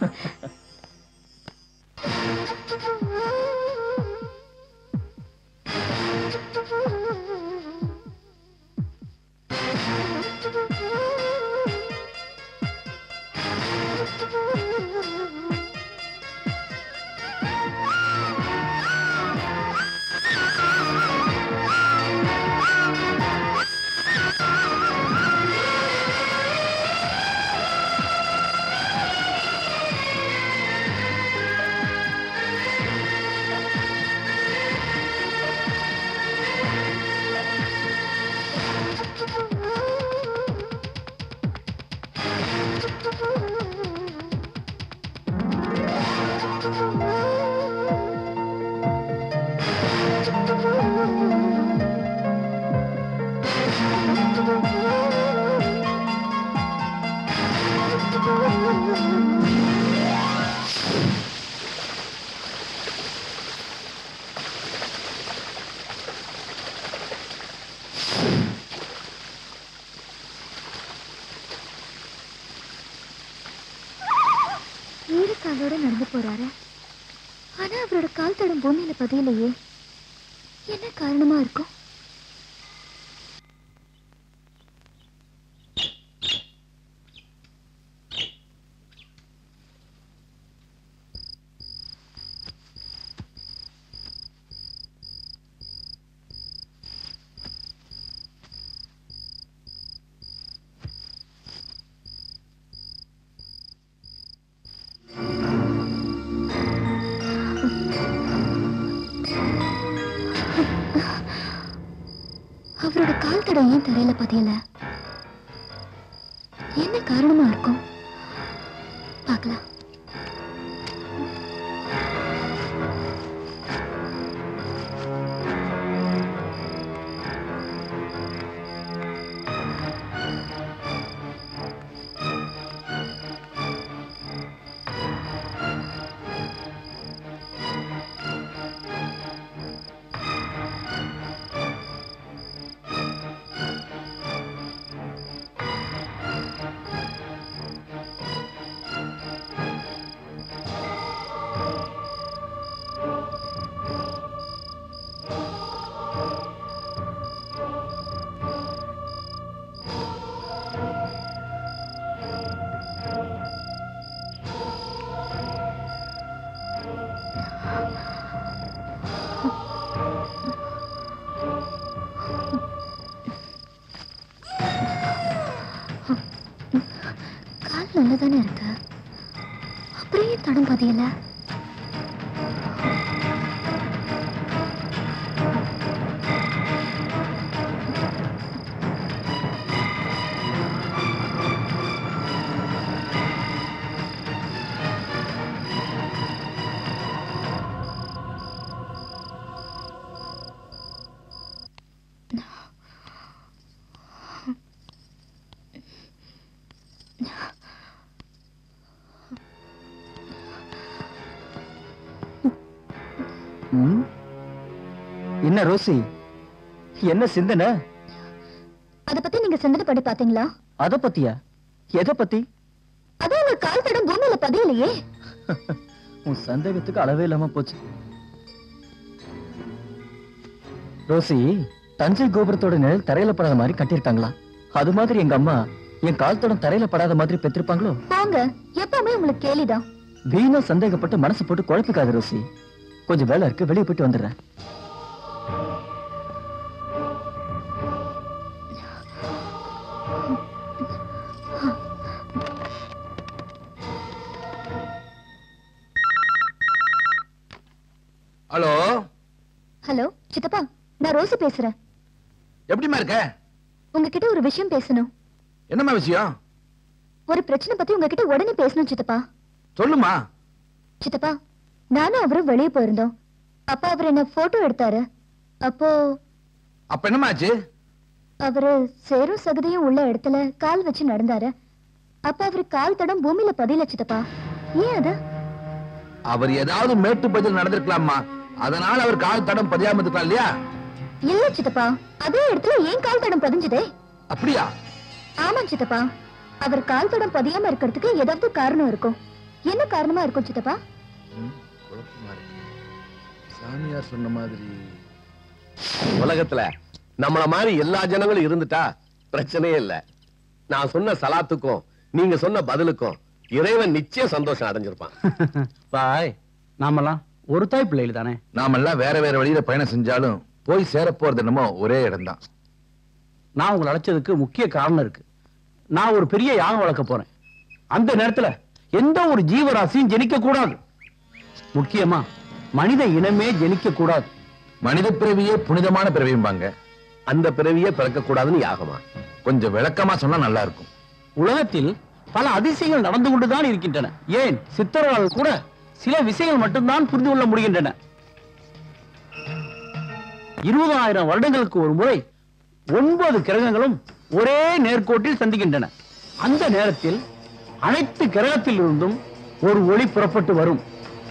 ஈரக்காலோட நடந்து போறாரு ஆனா அவரோட கால் தடம் பூமியில பதியலையே என்ன காரணமா இருக்கும் அவரோட கால் தடம் ஏன் தரையில பதியல என்ன காரணமா இருக்கும் பார்க்கலாம் கால் நல்லதானே இருக்கு அப்புறம் ஏன் தடம் பதியல ம்? என்ன ரோசி என்ன சிந்தனை அத பத்தி நீங்க சிந்தனை பண்ணி பாத்தீங்களா அத பத்தியா எதை பத்தி அதான் உங்க கால் தடம் பூமியில பதியலையே உன் சந்தேகத்துக்கு அளவே இல்லாம போச்சு ரோசி தஞ்சை கோபுரத்தோட நிழல் தரையில படாத மாதிரி கட்டியிருக்காங்களா அது மாதிரி எங்க அம்மா என் கால் தடம் தரையில படாத மாதிரி பெற்றிருப்பாங்களோ போங்க எப்பவுமே உங்களுக்கு கேலிதான் வீணா சந்தேகப்பட்டு மனசு போட்டு குழப்பிக்காத ரோசி கொஞ்சம் வேலை இருக்கு வெளியே போயிட்டு வந்துடுறேன் ஹலோ ஹலோ சித்தப்பா நான் ரோசி பேசுறேன் எப்படிம்மா இருக்க உங்ககிட்ட ஒரு விஷயம் பேசணும் என்னம்மா விஷயம் ஒரு பிரச்சனை பத்தி உங்ககிட்ட உடனே பேசணும் சித்தப்பா சொல்லுமா சித்தப்பா நானும் அவரும் வெளியே போயிருந்தோம் அப்பா அவர் என்ன போட்டோ எடுத்தாரு அப்போ அப்ப என்னம்மா ஆச்சு அவரு சேரும் சகதியும் உள்ள இடத்துல கால் வச்சு நடந்தாரு அப்ப அவரு கால் தடம் பூமியில பதியல சித்தப்பா ஏன் அது அவர் ஏதாவது மேட்டு பதில் நடந்திருக்கலாமா அதனால அவர் கால் தடம் பதியாம இருக்கலாம் இல்லையா இல்ல சித்தப்பா அதே இடத்துல ஏன் கால் தடம் பதிஞ்சுதே அப்படியா ஆமா சித்தப்பா அவர் கால் தடம் பதியாம இருக்கிறதுக்கு ஏதாவது காரணம் இருக்கும் என்ன காரணமா இருக்கும் சித்தப்பா குழப்பமா இருக்கு சாமியார் சொன்ன மாதிரி உலகத்துல நம்மள மாதிரி எல்லா ஜனங்களும் இருந்துட்டா பிரச்சனையே இல்ல நான் சொன்ன சலாத்துக்கும் நீங்க சொன்ன பதிலுக்கும் இறைவன் நிச்சயம் சந்தோஷம் அடைஞ்சிருப்பான் பாய் நாமெல்லாம் ஒரு தாய் பிள்ளைகள் தானே நாமெல்லாம் வேற வேற வழியில பயணம் செஞ்சாலும் போய் சேர போறது என்னமோ ஒரே இடம்தான் நான் உங்களை அழைச்சதுக்கு முக்கிய காரணம் இருக்கு நான் ஒரு பெரிய யாகம் வளர்க்க போறேன் அந்த நேரத்துல எந்த ஒரு ஜீவராசியும் ஜெனிக்க கூடாது முக்கியமா மனித இனமே ஜெனிக்க கூடாது மனித பிறவியே புனிதமான பிறவியும்பாங்க அந்த பிறவியே பிறக்க கூடாதுன்னு யாகமா கொஞ்சம் விளக்கமா சொன்னா நல்லா இருக்கும் உலகத்தில் பல அதிசயங்கள் நடந்து கொண்டுதான் இருக்கின்றன ஏன் சித்தர்களால் கூட சில விஷயங்கள் மட்டும்தான் புரிந்து கொள்ள முடிகின்றன இருபதாயிரம் வருடங்களுக்கு ஒரு முறை ஒன்பது கிரகங்களும் ஒரே நேர்கோட்டில் சந்திக்கின்றன அந்த நேரத்தில் அனைத்து கிரகத்தில் இருந்தும் ஒரு ஒளி புறப்பட்டு வரும்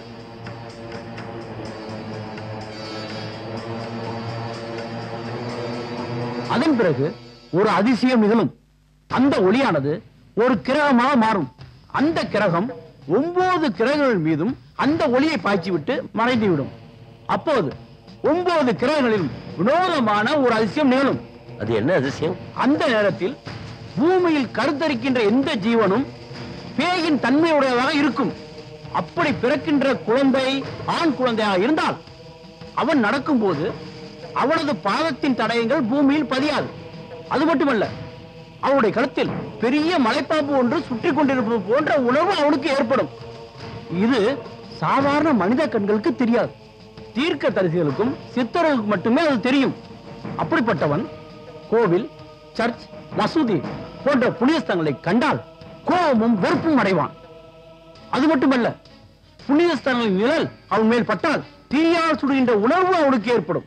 அதன் பிறகு ஒரு அதிசயம் நிகழும் அந்த ஒளியானது ஒரு கிரகமாக மாறும் அந்த கிரகம் ஒன்பது கிரகங்கள் மீதும் அந்த ஒளியை பாய்ச்சி விட்டு மறைந்து விடும் அப்போது ஒன்பது கிரகங்களிலும் வினோதமான ஒரு அதிசயம் நிகழும் அது என்ன அதிசயம் அந்த நேரத்தில் பூமியில் கருத்தரிக்கின்ற எந்த ஜீவனும் பேயின் தன்மையுடையதாக இருக்கும் அப்படி பிறக்கின்ற குழந்தை ஆண் குழந்தையாக இருந்தால் அவன் நடக்கும்போது அவனது பாதத்தின் தடயங்கள் பூமியில் பதியாது அது மட்டுமல்ல அவனுடைய கழுத்தில் பெரிய மலைப்பாம்பு ஒன்று சுற்றி கொண்டிருப்பது போன்ற உணர்வு அவனுக்கு ஏற்படும் இது சாதாரண மனித கண்களுக்கு தெரியாது தீர்க்க தரிசிகளுக்கும் சித்தர்களுக்கு மட்டுமே அது தெரியும் அப்படிப்பட்டவன் கோவில் சர்ச் மசூதி போன்ற புனித ஸ்தலங்களை கண்டால் கோபமும் வெறுப்பும் அடைவான் அது மட்டுமல்ல புனித ஸ்தலங்களின் நிழல் அவன் மேல் பட்டால் தீயால் சுடுகின்ற உணர்வு அவனுக்கு ஏற்படும்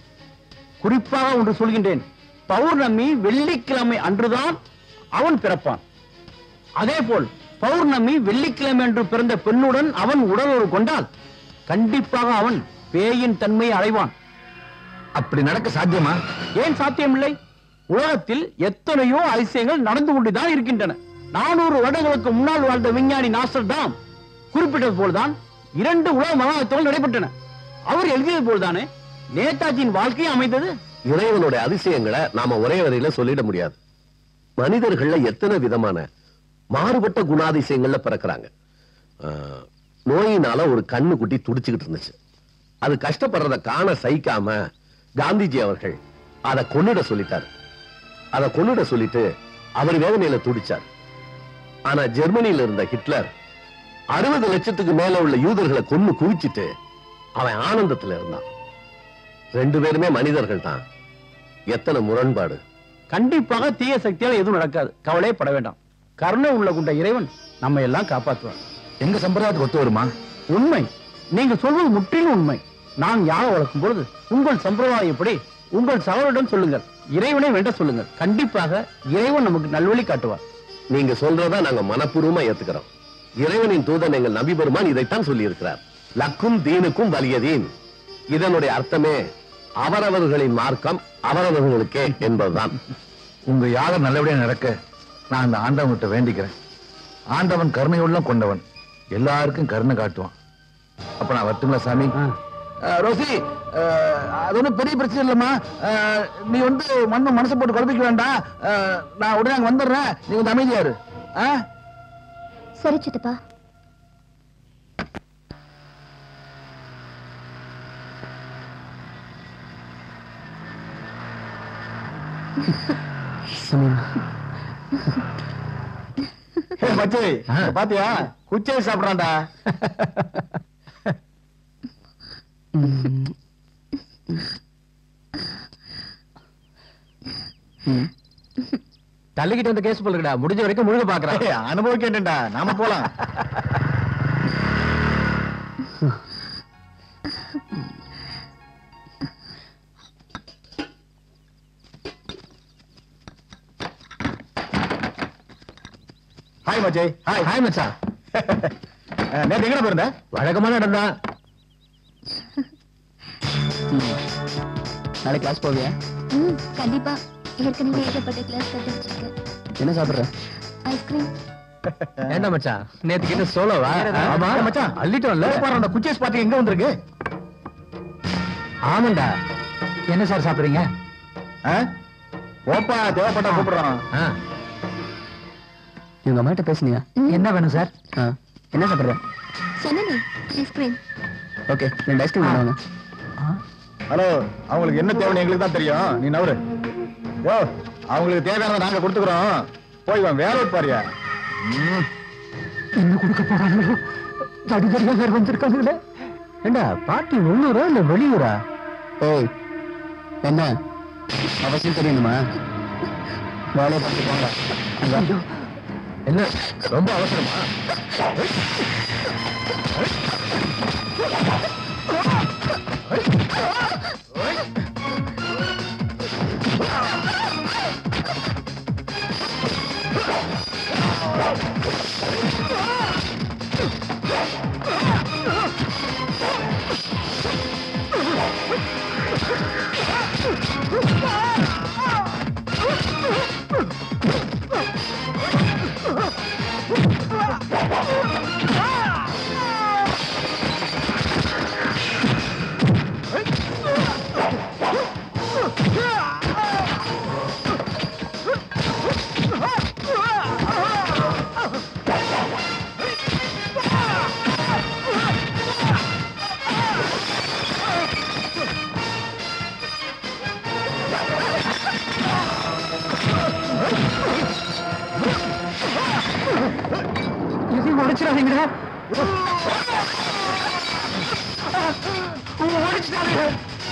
குறிப்பாக ஒன்று சொல்கின்றேன் பௌர்ணமி வெள்ளிக்கிழமை அன்றுதான் அவன் பிறப்பான் அதேபோல் பௌர்ணமி வெள்ளிக்கிழமை அன்று பிறந்த பெண்ணுடன் அவன் உடலுறவு கொண்டால் கண்டிப்பாக அவன் பேயின் தன்மையை அடைவான் அப்படி நடக்க சாத்தியமா ஏன் சாத்தியமில்லை உலகத்தில் எத்தனையோ அதிசயங்கள் நடந்து கொண்டுதான் இருக்கின்றன நானூறு வருடங்களுக்கு முன்னால் வாழ்ந்த விஞ்ஞானி நாசர் டாம் குறிப்பிட்டது போல்தான் இரண்டு உலக மகாயுத்தங்கள் நடைபெற்றன அவர் எழுதியது போல்தானே நேதாஜியின் வாழ்க்கை அமைந்தது இறைவனுடைய அதிசயங்களை நாம ஒரே வரையில சொல்லிட முடியாது மனிதர்கள்ல எத்தனை விதமான மாறுபட்ட குணாதிசயங்கள்ல பிறக்கிறாங்க ஆஹ், நோயினால ஒரு கண்ணு குட்டி துடிச்சுக்கிட்டு இருந்துச்சு அது கஷ்டப்படுறத காண சகிக்காம காந்திஜி அவர்கள் அதை கொன்னுட சொல்லிட்டார் அதை கொன்னுட சொல்லிட்டு அவர் வேதனையில துடிச்சார் ஆனா ஜெர்மனியில இருந்த ஹிட்லர் அறுபது லட்சத்துக்கு மேல உள்ள யூதர்களை கொன்னு குவிச்சிட்டு அவன் ஆனந்தத்துல இருந்தான் ரெண்டு பேருமே மனிதர்கள் தான் எத்தனை முரண்பாடு கண்டிப்பாக தீய சக்தியால் எதுவும் நடக்காது கவலையே பட வேண்டாம் கருணை உள்ள கொண்ட இறைவன் நம்ம எல்லாம் காப்பாற்றுவான் எங்க சம்பிரதாயத்துக்கு ஒத்து வருமா உண்மை நீங்க சொல்வது முற்றிலும் உண்மை நான் யாக வளர்க்கும் பொழுது உங்கள் சம்பிரதாயப்படி உங்கள் சகோதரிடம் சொல்லுங்கள் இறைவனை வேண்ட சொல்லுங்கள் கண்டிப்பாக இறைவன் நமக்கு நல்வழி காட்டுவார் நீங்க சொல்றதா நாங்க மனப்பூர்வமா ஏத்துக்கிறோம் இறைவனின் தூதன் எங்கள் நபி பெருமான் இதைத்தான் சொல்லி இருக்கிறார் லக்கும் தீனுக்கும் வலியதீன் இதனுடைய அர்த்தமே அவரவர்களின் மார்க்கம் அவரவர்களுக்கே என்பதுதான் உங்க யாகம் நல்லபடியா நடக்க நான் அந்த ஆண்டவன்கிட்ட வேண்டிக்கிறேன் ஆண்டவன் கருணையுள்ள கொண்டவன் எல்லாருக்கும் கருணை காட்டுவான் அப்ப நான் வரட்டுங்களா சாமி அஹ், ரோசி அஹ், அது ஒண்ணும் பெரிய பிரச்சனை இல்லம்மா அஹ், நீ வந்து மண்ணு மனசை போட்டு குழப்பிக்க வேண்டாம் அஹ், நான் உடனே அங்க வந்துடுறேன் நீ கொஞ்சம் அமைதியா இரு ஆ? சரி சித்தப்பா மச்சி பாத்தியா குச்சை சாப்பிடறான்டா தள்ளிக்கிட்டு வந்த கேஸ் போலுக்கடா முடிஞ்ச வரைக்கும் முழுக பாக்குறேன் அனுபவிக்கேன்டா நாம போலாம் ஹாய் மச்சை ஹாய் ஹாய் மச்சான் நேற்று எங்க போயிருந்த வழக்கமான இடம் தான் நாளைக்கு கிளாஸ் போவியா ம் கண்டிப்பா ஏற்கனவே ஏகப்பட்ட கிளாஸ் கட்டு வச்சிருக்கேன் என்ன சாப்பிடுற ஐஸ்கிரீம் ஏண்டா மச்சான் நேத்துக்கு என்ன சோலோவா ஆமா மச்சான் அள்ளிட்டோம்ல பாரு அந்த குச்சேஸ் பார்ட்டி எங்க வந்திருக்கு ஆமாண்டா என்ன சார் சாப்பிடுறீங்க ஓப்பா தேவைப்பட்டா கூப்பிடுறான் ஆ, இவங்க அம்மாட்ட பேசுனியா என்ன வேணும் சார் ஆ, என்ன சாப்பிடுற சொன்னனே ஐஸ்கிரீம் ஓகே ரெண்டு ஐஸ்கிரீம் வாங்க ஹலோ அவங்களுக்கு என்ன தேவைன்னு எங்களுக்கு தான் தெரியும் நீ நவரு யோ அவங்களுக்கு தேவையானதை நாங்க கொடுத்துக்கிறோம் போய் வா வேலை பாரியா என்ன கொடுக்க போறாங்களோ தடிதடியா வேற வந்திருக்காங்களே ஏண்டா பாட்டி உள்ளூரா இல்ல வெளியூரா ஓய் என்ன அவசியம் தெரியணுமா வேலையை பார்த்து போங்க அங்க. என்ன ரொம்ப அவசரமா எதையும் உடைச்சிடாதீங்கடா உடைச்சிட்டாங்க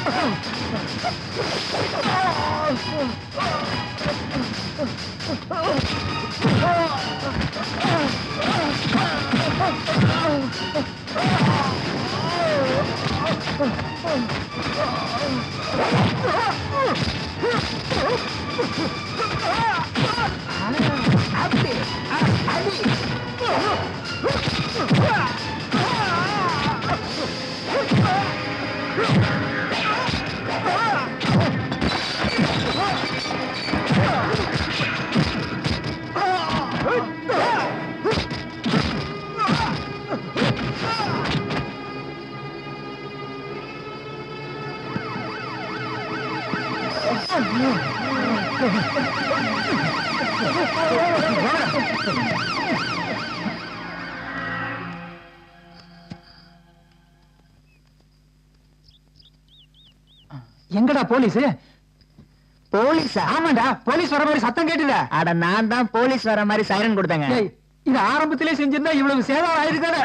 எங்கடா போலீஸ் போலீஸா ஆமாண்டா போலீஸ் வர மாதிரி சத்தம் கேட்டுல அட நான் தான் போலீஸ் வர மாதிரி சைரன் கொடுத்தேங்க ஏய், இது ஆரம்பத்திலே செஞ்சிருந்தா இவ்வளவு சேதம் ஆயிருக்கானே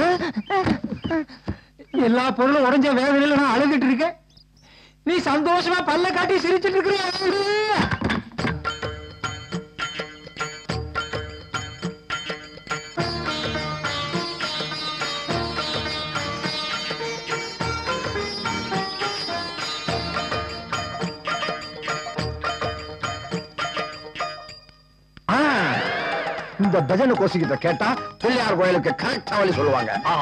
எல்லா பொருளும் உடைஞ்ச வேதனையில நான் அழுதுட்டு இருக்கேன் நீ சந்தோஷமா பல்ல காட்டி சிரிச்சிட்டு இருக்கிறியா இந்த பஜனை கோஷிக்கிட்ட கேட்டா பிள்ளையார் கோயிலுக்கு கரெக்டா வழி சொல்லுவாங்க ஆ.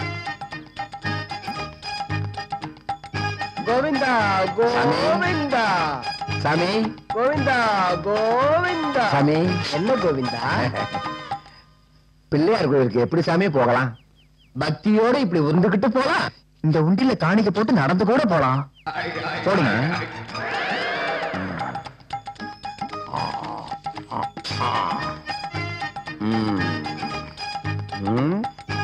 கோவிந்தா கோவிந்தா சாமி கோவிந்தா கோவிந்தா சாமி என்ன கோவிந்தா பிள்ளையார் கோயிலுக்கு எப்படி சாமி போகலாம் பக்தியோட இப்படி உருந்துகிட்டு போலாம் இந்த உண்டில காணிக்க போட்டு நடந்து கூட போலாம் போடுங்க ம். ம்.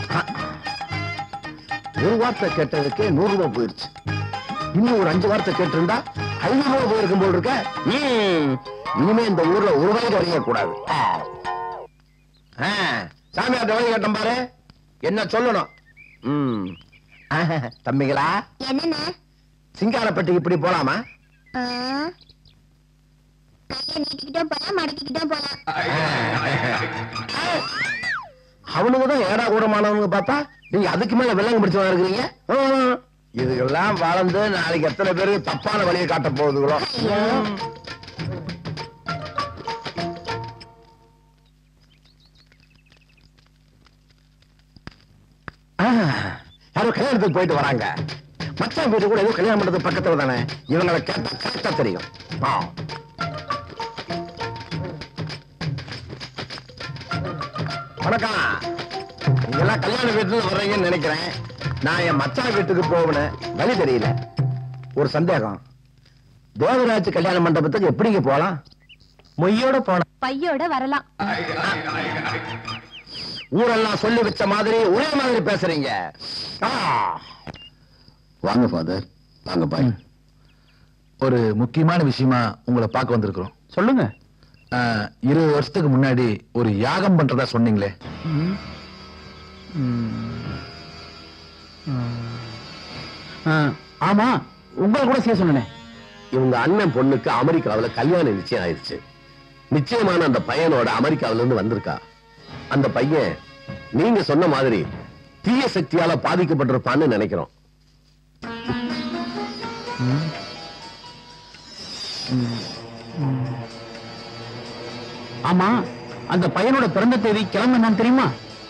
ஒரு வார்த்தை கேட்டதுக்கே நூறு ரூபாய் போயிருச்சு இன்னும் ஒரு அஞ்சு வார்த்தை கேட்டிருந்தா ஐநூறு ரூபாய் போயிருக்கும் போல் இருக்க ம். இனிமே இந்த ஊர்ல ஒரு ரூபாய்க்கு வரைய கூடாது ஆ, சாமி அந்த வழி கேட்டோம் பாரு என்ன சொல்லணும் ம். ஆஹா, தம்பிகளா என்னண்ணே சிங்காரப்பட்டிக்கு இப்படி போலாமா ஆ? கையை நீட்டிக்கிட்டும் போலாம் மடக்கிக்கிட்டும் போலாம் அவனுங்க தான் ஏடா கூடமானவங்க பார்த்தா நீங்க அதுக்கு மேல விலங்கு பிடிச்சவங்க இருக்கிறீங்க ம். இதுக்கெல்லாம் வளர்ந்து நாளைக்கு எத்தனை பேரு தப்பான வழியை காட்ட போகுதுங்களோ ம். கல்யாணத்துக்கு போயிட்டு வராங்க மச்சான் வீடு கூட ஏதோ கல்யாணம் பண்றது பக்கத்துல தானே இவங்களை கேட்டா கரெக்டா தெரியும் ஆ. வணக்கம் நீங்க எல்லாம் கல்யாண வீட்டுல வர்றீங்கன்னு நினைக்கிறேன் நான் என் மச்சான் வீட்டுக்கு போகணும் வழி தெரியல ஒரு சந்தேகம் தேவராஜ் கல்யாண மண்டபத்துக்கு எப்படிங்க போலாம் மொய்யோட போன பையோட வரலாம் ஊரெல்லாம் சொல்லி வச்ச மாதிரி ஒரே மாதிரி பேசுறீங்க ஆ. வாங்க ஃபாதர் வாங்க பாய் ஒரு முக்கியமான விஷயமா உங்களை பார்க்க வந்திருக்கிறோம் சொல்லுங்க ஆஹ், இருபது வருஷத்துக்கு முன்னாடி ஒரு யாகம் பண்றதா சொன்னீங்களே ஆமா உங்களை கூட செய்ய சொன்னேன் இவங்க அண்ணன் பொண்ணுக்கு அமெரிக்காவுல கல்யாணம் நிச்சயம் ஆயிடுச்சு நிச்சயமான அந்த பையனோட அமெரிக்காவுல இருந்து வந்திருக்கா அந்த பையன் நீங்க சொன்ன மாதிரி தீய சக்தியால பாதிக்கப்பட்டிருப்பான்னு நினைக்கிறோம் ஆமா அந்த பையனோட பிறந்த தேதி கிழமை என்னன்னு தெரியுமா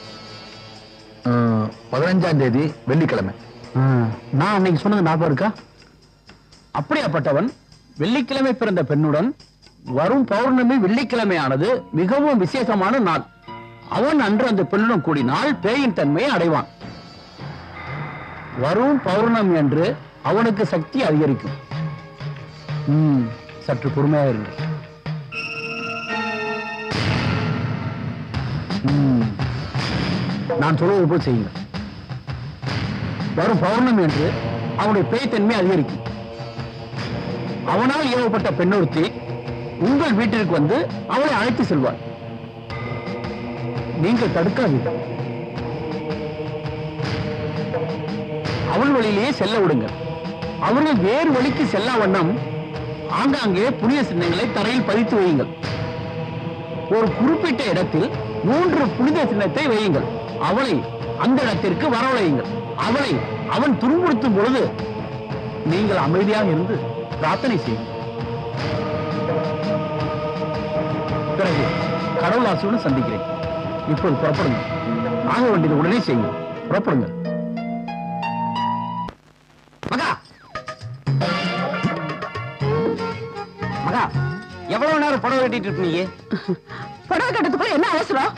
ஆஹ், பதினஞ்சாம் தேதி வெள்ளிக்கிழமை நான் அன்னைக்கு சொன்னது ஞாபகம் இருக்கா அப்படியாப்பட்டவன் வெள்ளிக்கிழமை பிறந்த பெண்ணுடன் வரும் பௌர்ணமி வெள்ளிக்கிழமையானது மிகவும் விசேஷமான நாள் அவன் அன்று அந்த பெண்ணுடன் கூடினால் பேயின் தன்மையை அடைவான் வரும் பௌர்ணமி அன்று அவனுக்கு சக்தி அதிகரிக்கும் ம், சற்று பொறுமையாக இருங்கள் ம், நான் சொல்வது போல் செய்யுங்கள் வரும் பௌர்ணமி என்று அவனுடைய பேய்த்தன்மை அதிகரிக்கும் அவனால் ஏவப்பட்ட பெண்ணொருத்தி உங்கள் வீட்டிற்கு வந்து அவளை அழைத்து செல்வார் நீங்கள் தடுக்காதீர்கள் அவள் வழியிலேயே செல்ல விடுங்கள் அவர்கள் வேறு வழிக்கு செல்லா வண்ணம் ஆங்காங்கே புனித சின்னங்களை தரையில் பதித்து வையுங்கள் ஒரு குறிப்பிட்ட இடத்தில் மூன்று புனித சின்னத்தை வையுங்கள் அவளை அந்த இடத்திற்கு வரவழையுங்கள் அவளை அவன் துன்புறுத்தும் பொழுது நீங்கள் அமைதியாக இருந்து பிரார்த்தனை செய்யுங்கள் பிறகு கடவுள் ஆசியுடன் சந்திக்கிறேன் இப்போது புறப்படுங்க ஆக வேண்டியது உடனே செய்யுங்க புறப்படுங்க மகா மகா எவ்வளவு நேரம் புடவை கட்டிட்டு இருக்க நீ புடவை கட்டத்துக்குள்ள என்ன அவசரம்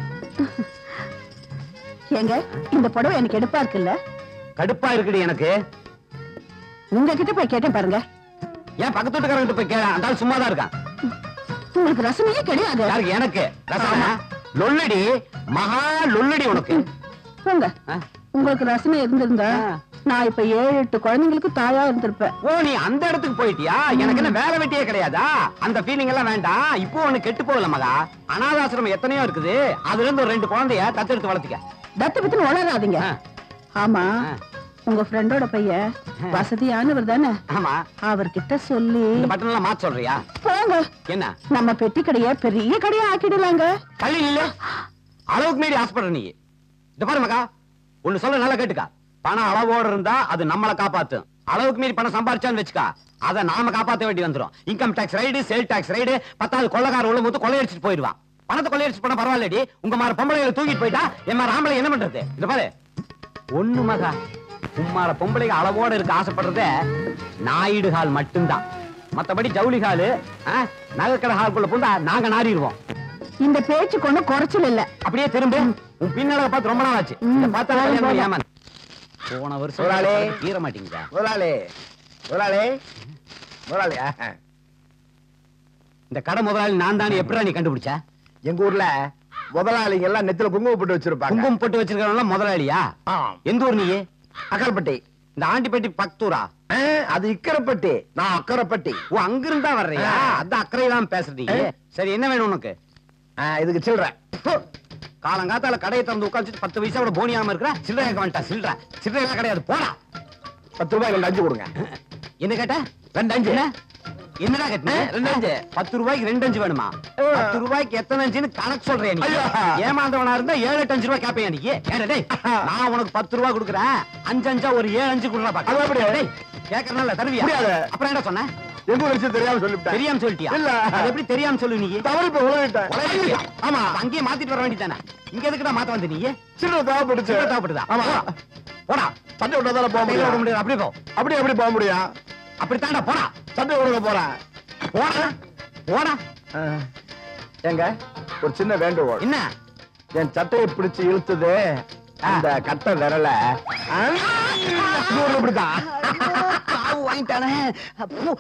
ஏங்க இந்த புடவை எனக்கு எடுப்பா இருக்குல்ல கடுப்பா இருக்குடி எனக்கு உங்ககிட்ட போய் கேட்டேன் பாருங்க ஏன் பக்கத்து வீட்டுக்காரங்கிட்ட போய் கேள அந்த ஆள் சும்மா தான் இருக்கான் உங்களுக்கு ரசனையே கிடையாது யாருக்கு எனக்கு ரசனா லொல்லடி மகா லொல்லடி உனக்கு போங்க ஆ? உங்களுக்கு ரசனை இருந்திருந்தா ஆ. நான் இப்ப ஏழு எட்டு குழந்தைங்களுக்கு தாயா இருந்திருப்பேன் ஓ நீ அந்த இடத்துக்கு போயிட்டியா எனக்கு என்ன வேலை வெட்டியே கிடையாதா அந்த ஃபீலிங் எல்லாம் வேண்டாம் இப்போ ஒண்ணு கெட்டு போகல மகா அனாதாசிரமம் எத்தனையோ இருக்குது அதுல இருந்து ஒரு ரெண்டு குழந்தைய தத்தெடுத்து வளர்த்துக்க தத்து பத்துன்னு வளராதீங்க ஆ. ஆமா ஆ. உங்க ஃப்ரெண்டோட பையன் வசதியானவர் தானே ஆமா அவர்கிட்ட சொல்லி இந்த பட்டன் எல்லாம் மாத்த சொல்றியா போங்க என்ன நம்ம பெட்டி கடைய பெரிய கடையா ஆக்கிடலாங்க கள்ளி இல்ல அளவுக்கு மீறி ஆசைப்படுற நீ இந்த பாரு மகா ஒண்ணு சொல்ல நல்லா கேட்டுக்கா பணம் அளவோடு இருந்தா அது நம்மளை காப்பாத்தும் அளவுக்கு மீறி பணம் சம்பாரிச்சான்னு வச்சுக்கா அதை நாம காப்பாத்த வேண்டி வந்துரும் income tax raid sale tax raid பத்தாவது கொள்ளக்கார உள்ள மூத்து கொள்ளையடிச்சிட்டு போயிடுவான் பணத்தை கொள்ளையடிச்சு போனா பரவாயில்லடி உங்க மாதிரி பொம்பளைகளை தூக்கிட்டு போயிட்டா என் மாதிரி ஆம்பளை என்ன பண்றது இந்த பாரு ஒண்ணு மகா உம்மார பொம்பளைங்க அளவோட இருக்க ஆசைப்படுறதே நாயுடு ஹால் மட்டும்தான் மத்தபடி ஜவுளி ஹாலு நகைக்கடை ஹால்குள்ள புந்தா நாங்க நாறிடுவோம் இந்த பேச்சுக்கு ஒண்ணும் குறைச்சல் இல்ல அப்படியே திரும்ப உன் பின்னழக பார்த்து ரொம்ப நாள் ஆச்சு இத பார்த்தா கல்யாணம் பண்ணி ஏமாந்து. போன வருஷம் முதலாளி. தீர மாட்டீங்களா முதலாளி முதலாளி முதலாளி ஆஹா. இந்த கடை முதலாளி நான் தான் எப்படிடா நீ கண்டுபிடிச்ச எங்க ஊர்ல முதலாளிங்க எல்லாம் நெத்தில குங்குமம் போட்டு வச்சிருப்பாங்க குங்குமம் போட்டு வச்சிருக்கவங்க முதலாளியா ஆ. எந்த ஊர் நீ அக்கரைப்பட்டி இந்த ஆண்டிப்பட்டி பக்தூரா ஆ, அது இக்கரைப்பட்டி நான் அக்கரைப்பட்டி ஓ அங்கிருந்தா வர்றியா ஆ. அதான் அக்கறை தான் பேசுறீங்க சரி என்ன வேணும் உனக்கு ஆ, இதுக்கு சில்லற காலங்காத்தால கடையை திறந்து உட்காந்து பத்து வயசா கூட போனியாம இருக்கிற சில்லறை கேட்க வேண்டாம் சில்லற சில்லறை எல்லாம் கிடையாது போடா பத்து ரூபாய் ரெண்டு அஞ்சு கொடுங்க என்ன கேட்ட ரெண்டு அஞ்சு என்ன? என்னடா கேட்ட ரெண்டு அஞ்சு பத்து ரூபாய்க்கு ரெண்டு அஞ்சு வேணுமா பத்து ரூபாய்க்கு எத்தனை அஞ்சுன்னு கணக்கு சொல்றேன் நீ ஐயா. ஏமாந்தவனா இருந்தா ஏழு எட்டு அஞ்சு ரூபாய் கேப்பையா நீ ஏடா டேய் நான் உனக்கு பத்து ரூபாய் கொடுக்குறேன் அஞ்சு அஞ்சா ஒரு ஏழு அஞ்சு கொடுறா பாக்க அது எப்படி? டேய் கேட்கறனால தருவியா முடியாது. அப்புறம் என்ன சொன்ன எங்க ஊர் விஷயம் தெரியாம சொல்லிவிட்டேன் தெரியாம சொல்லிட்டியா இல்ல. அது எப்படி தெரியாம சொல்லு நீ தவறு இப்ப உலகிட்டேன் உலகிட்டியா? ஆமா அங்கேயே மாத்திட்டு வர வேண்டியதானே இங்க எதுக்குடா மாத்த வந்த நீ சில்லற தேவைப்படுச்சு தேவைப்படுதா ஆமா போடா சட்டை விட்டா தானே போக கையில விட முடியும் முடியாது அப்படி போ அப்படி எப்படி போக முடியும் அப்படித்தான்டா போடா சட்டை விடுங்க போறேன் போடா போடா ஏங்க ஒரு சின்ன வேண்டுகோள் என்ன என் சட்டையை பிடிச்சு இழுத்தது அந்த கட்டை விரல ஆ, நூறு இப்படிதான் காவு வாங்கிட்டானே அப்போ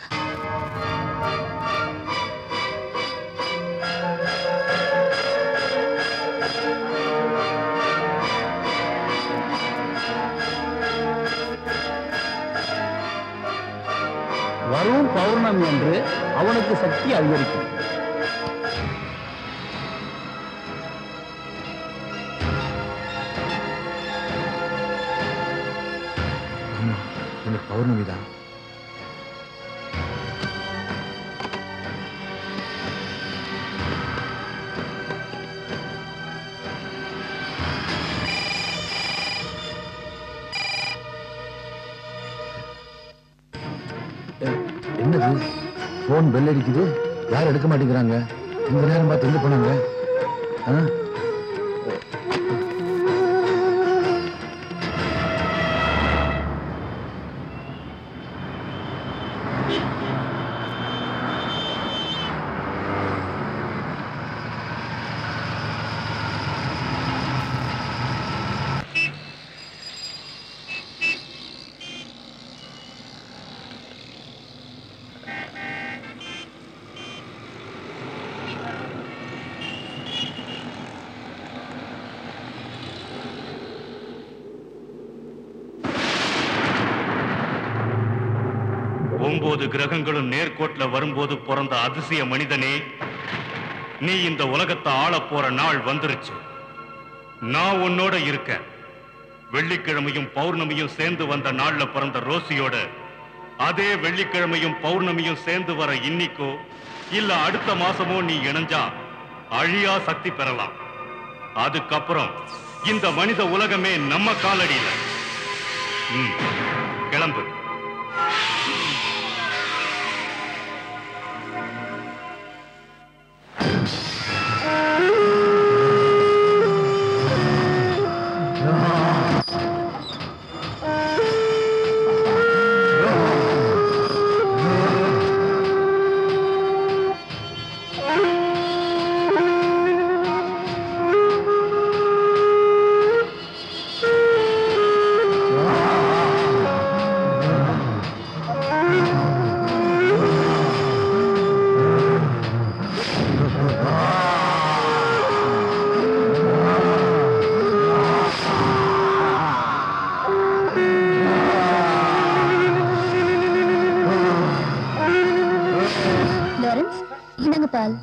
வரும் பௌர்ணமி என்று அவனுக்கு சக்தி அதிகரிக்கும் ஆமா எனக்கு பௌர்ணமி தான் என்னது போன் பெல் அடிக்குது யாரும் எடுக்க மாட்டேங்கிறாங்க இந்த நேரம் பார்த்து எங்க போனாங்க ஆ? ஒன்பது கிரகங்களும் நேர்கோட்ல வரும்போது பிறந்த அதிசய மனிதனே நீ இந்த உலகத்தை ஆளப் போற நாள் வந்துருச்சு நான் உன்னோட இருக்கேன் வெள்ளிக்கிழமையும் பௌர்ணமியும் சேர்ந்து வந்த நாள்ல பிறந்த ரோசியோட அதே வெள்ளிக்கிழமையும் பௌர்ணமியும் சேர்ந்து வர இன்னிக்கோ இல்ல அடுத்த மாசமோ நீ இணைஞ்சா அழியா சக்தி பெறலாம் அதுக்கப்புறம் இந்த மனித உலகமே நம்ம காலடியில ம், கிளம்பு லாரன்ஸ் இந்தாங்க பால்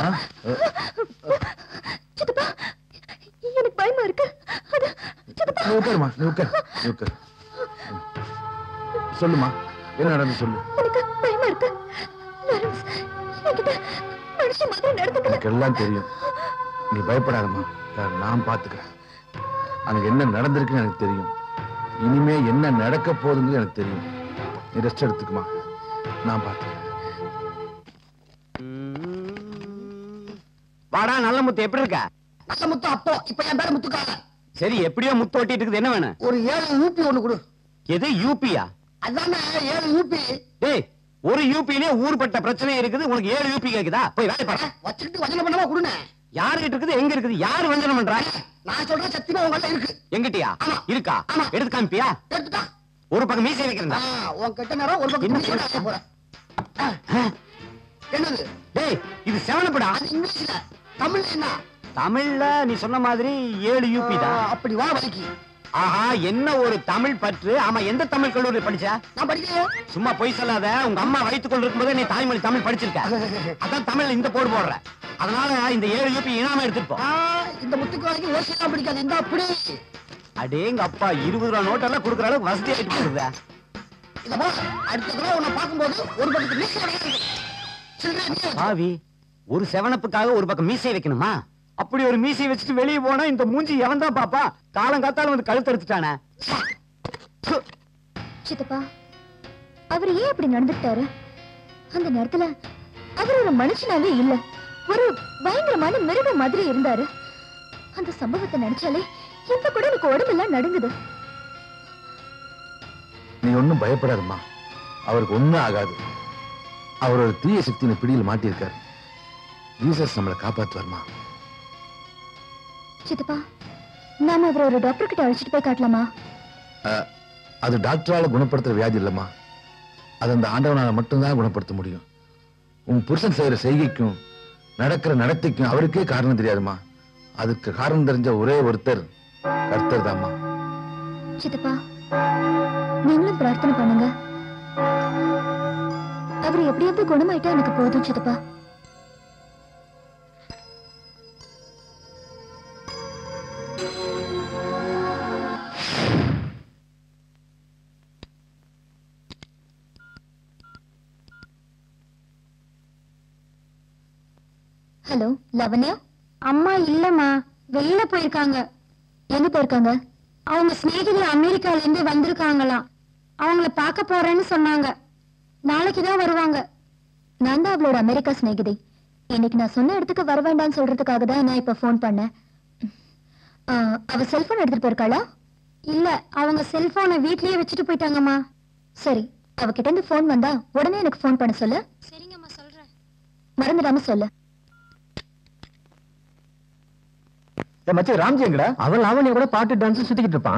சித்தப்பா எனக்கு பயமா இருக்கு அது சித்தப்பா நீ உட்காருமா நீ உட்கார் நீ உட்கார் சொல்லுமா என்ன நடந்து சொல்லு எனக்கு பயமா இருக்கு லாரன்ஸ் என்கிட்ட மனுஷன் மாதிரி நடந்துக்கல எனக்கு எல்லாம் தெரியும் நீ பயப்படாதம்மா இதை நான் பாத்துக்கிறேன் அங்க என்ன நடந்திருக்குன்னு எனக்கு தெரியும் இனிமே என்ன நடக்க போகுதுன்னு எனக்கு தெரியும் நீ ரெஸ்ட் எடுத்துக்குமா நான் பாத்துக்கிறேன் வாடா நல்ல முத்து எப்படி இருக்க நல்ல முத்து அப்போ இப்ப என் பேரு முத்துக்காக சரி எப்படியோ முத்து ஓட்டிட்டு இருக்குது என்ன வேணும் ஒரு ஏழு யூபி ஒண்ணு கொடு எது யூபியா அதானே ஏழு யூபி டேய் ஒரு யூபிலே ஊர்பட்ட பிரச்சனை இருக்குது உனக்கு ஏழு யூபி கேக்குதா போய் வேலை பாரு வச்சுக்கிட்டு வஞ்சனை பண்ணாம கொடுனே யாருகிட்ட இருக்குது எங்க இருக்குது யாரு வஞ்சனம் பண்றா நான் சொல்றேன் சத்தியமா உங்கள்ட்ட இருக்கு எங்கிட்டயா ஆமா. இருக்கா ஆமா. எடுத்து காமிப்பியா எடுத்துட்டா ஒரு பக்கம் மீசை வைக்கிறா ஆ, உன் கிட்ட நேரம் ஒரு பக்கம் என்ன துணி போட்டு அடிக்க போறேன் ஆ. என்னது டேய் இது செவனப்படா அது இங்கிலீஷ்ல தமிழ் என்ன தமிழ்ல நீ சொன்ன மாதிரி ஏழு யூபி ஆ, தான் அப்படி வா வலிக்கு ஆஹா என்ன ஒரு தமிழ் பற்று ஆமா எந்த தமிழ் கல்லூரி படிச்ச நான் படிக்கலையே சும்மா பொய் சொல்லாத உங்க அம்மா வயித்துக்குள்ள இருக்கும்போதே நீ தாய்மொழி தமிழ் படிச்சிருக்க அதான் தமிழ்ல இந்த போடு போடுற அதனால இந்த ஏழு யூபி இனாம எடுத்துட்டு போ ஆ, இந்த முத்துக்கு வரைக்கும் ஓசியெல்லாம் பிடிக்காது இந்த அப்படி அடேங்க அப்பா இருபது ரூபா நோட்டெல்லாம் கொடுக்குற அளவுக்கு வசதி ஆயிட்டு போகுதா இத போ அடுத்த தடவை உன்னை பார்க்கும்போது ஒரு பக்கத்து மீசை கிடையாது சில்லறை நீ வச்சு. பாவி ஒரு செவனப்புக்காக ஒரு பக்கம் மீசை வைக்கணுமா அப்படி ஒரு மீசை வச்சுட்டு வெளியே போனா இந்த மூஞ்சி எவன் தான் பாப்பா காலம் காத்தால வந்து கழுத்து எடுத்துட்டானே சித்தப்பா அவர் ஏன் அப்படி நடந்துட்டாரு அந்த நேரத்துல அவர் ஒரு மனுஷனாவே இல்ல ஒரு பயங்கரமான மிருகம் மாதிரி இருந்தாரு அந்த சம்பவத்தை நினைச்சாலே இப்ப கூட எனக்கு உடம்பெல்லாம் நடுங்குது நீ ஒண்ணும் பயப்படாதம்மா அவருக்கு ஒண்ணும் ஆகாது அவர் ஒரு தீய சக்தியின் பிடியில் மாட்டியிருக்காரு ஜீசஸ் நம்மளை காப்பாத்துவார்மா சித்தப்பா நாம அவரை ஒரு டாக்டர் கிட்ட அழைச்சிட்டு போய் காட்டலாமா அஹ், அது டாக்டரால குணப்படுத்துற வியாதி இல்லம்மா அது அந்த ஆண்டவனால மட்டும்தான் குணப்படுத்த முடியும் உன் புருஷன் செய்யற செய்கைக்கும் நடக்கிற நடத்தைக்கும் அவருக்கே காரணம் தெரியாதும்மா அதுக்கு காரணம் தெரிஞ்ச ஒரே ஒருத்தர் கர்த்தர் தாம்மா சித்தப்பா நீங்களும் பிரார்த்தனை பண்ணுங்க அவர் எப்படியாவது குணமாயிட்டா எனக்கு போதும் சித்தப்பா ஹலோ லவண்யா அம்மா இல்லம்மா வெளியில போயிருக்காங்க எங்க போயிருக்காங்க அவங்க சிநேகிதி அமெரிக்கால இருந்து வந்திருக்காங்களாம் அவங்கள பார்க்க போறேன்னு சொன்னாங்க நாளைக்கு தான் வருவாங்க நான் தான் அவளோட அமெரிக்கா சிநேகிதி இன்னைக்கு நான் சொன்ன இடத்துக்கு வர வேண்டாம்னு சொல்றதுக்காக தான் நான் இப்ப ஃபோன் பண்ணேன் ஆ, அவ செல்போன் எடுத்துட்டு போயிருக்காளா இல்ல அவங்க செல்போனை வீட்லயே வச்சுட்டு போயிட்டாங்கம்மா சரி அவகிட்ட இருந்து ஃபோன் வந்தா உடனே எனக்கு ஃபோன் பண்ண சொல்லு சரிங்கம்மா சொல்றேன் மறந்துடாம சொல்லு மச்சி ராம்ஜி எங்கடா அவன் லாவணிய கூட பாட்டு டான்ஸ் சுத்திக்கிட்டு இருப்பான்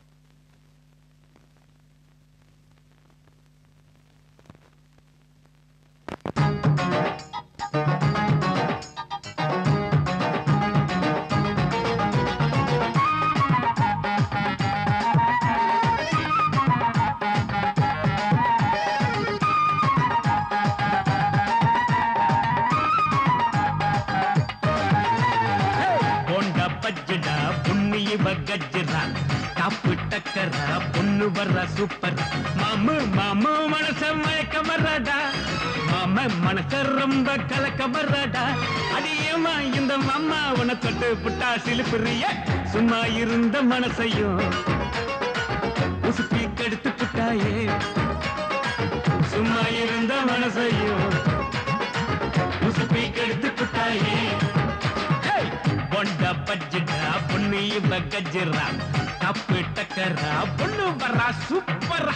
போண்டா பஜ்ஜடா புண்ணியவ கஜ்ஜரா காப்பு டக்கரா பொண்ணு வர்ற சூப்பர் மாமு மாமு மனச மயக்க வர்றாடா மாம மனச ரொம்ப கலக்க வர்றாடா அடியேமா இந்த மாமா உன தொட்டு புட்டா சிலுப்புறிய சும்மா இருந்த மனசையும் உசுப்பி கெடுத்து புட்டாயே சும்மா இருந்த மனசையும் உசுப்பி கெடுத்து புட்டாயே பொண்ட பஜ்ஜடா பொண்ணு இவ கஜ்ஜரா தப்பு டக்கரா பொண்ணு வர்றா சூப்பரா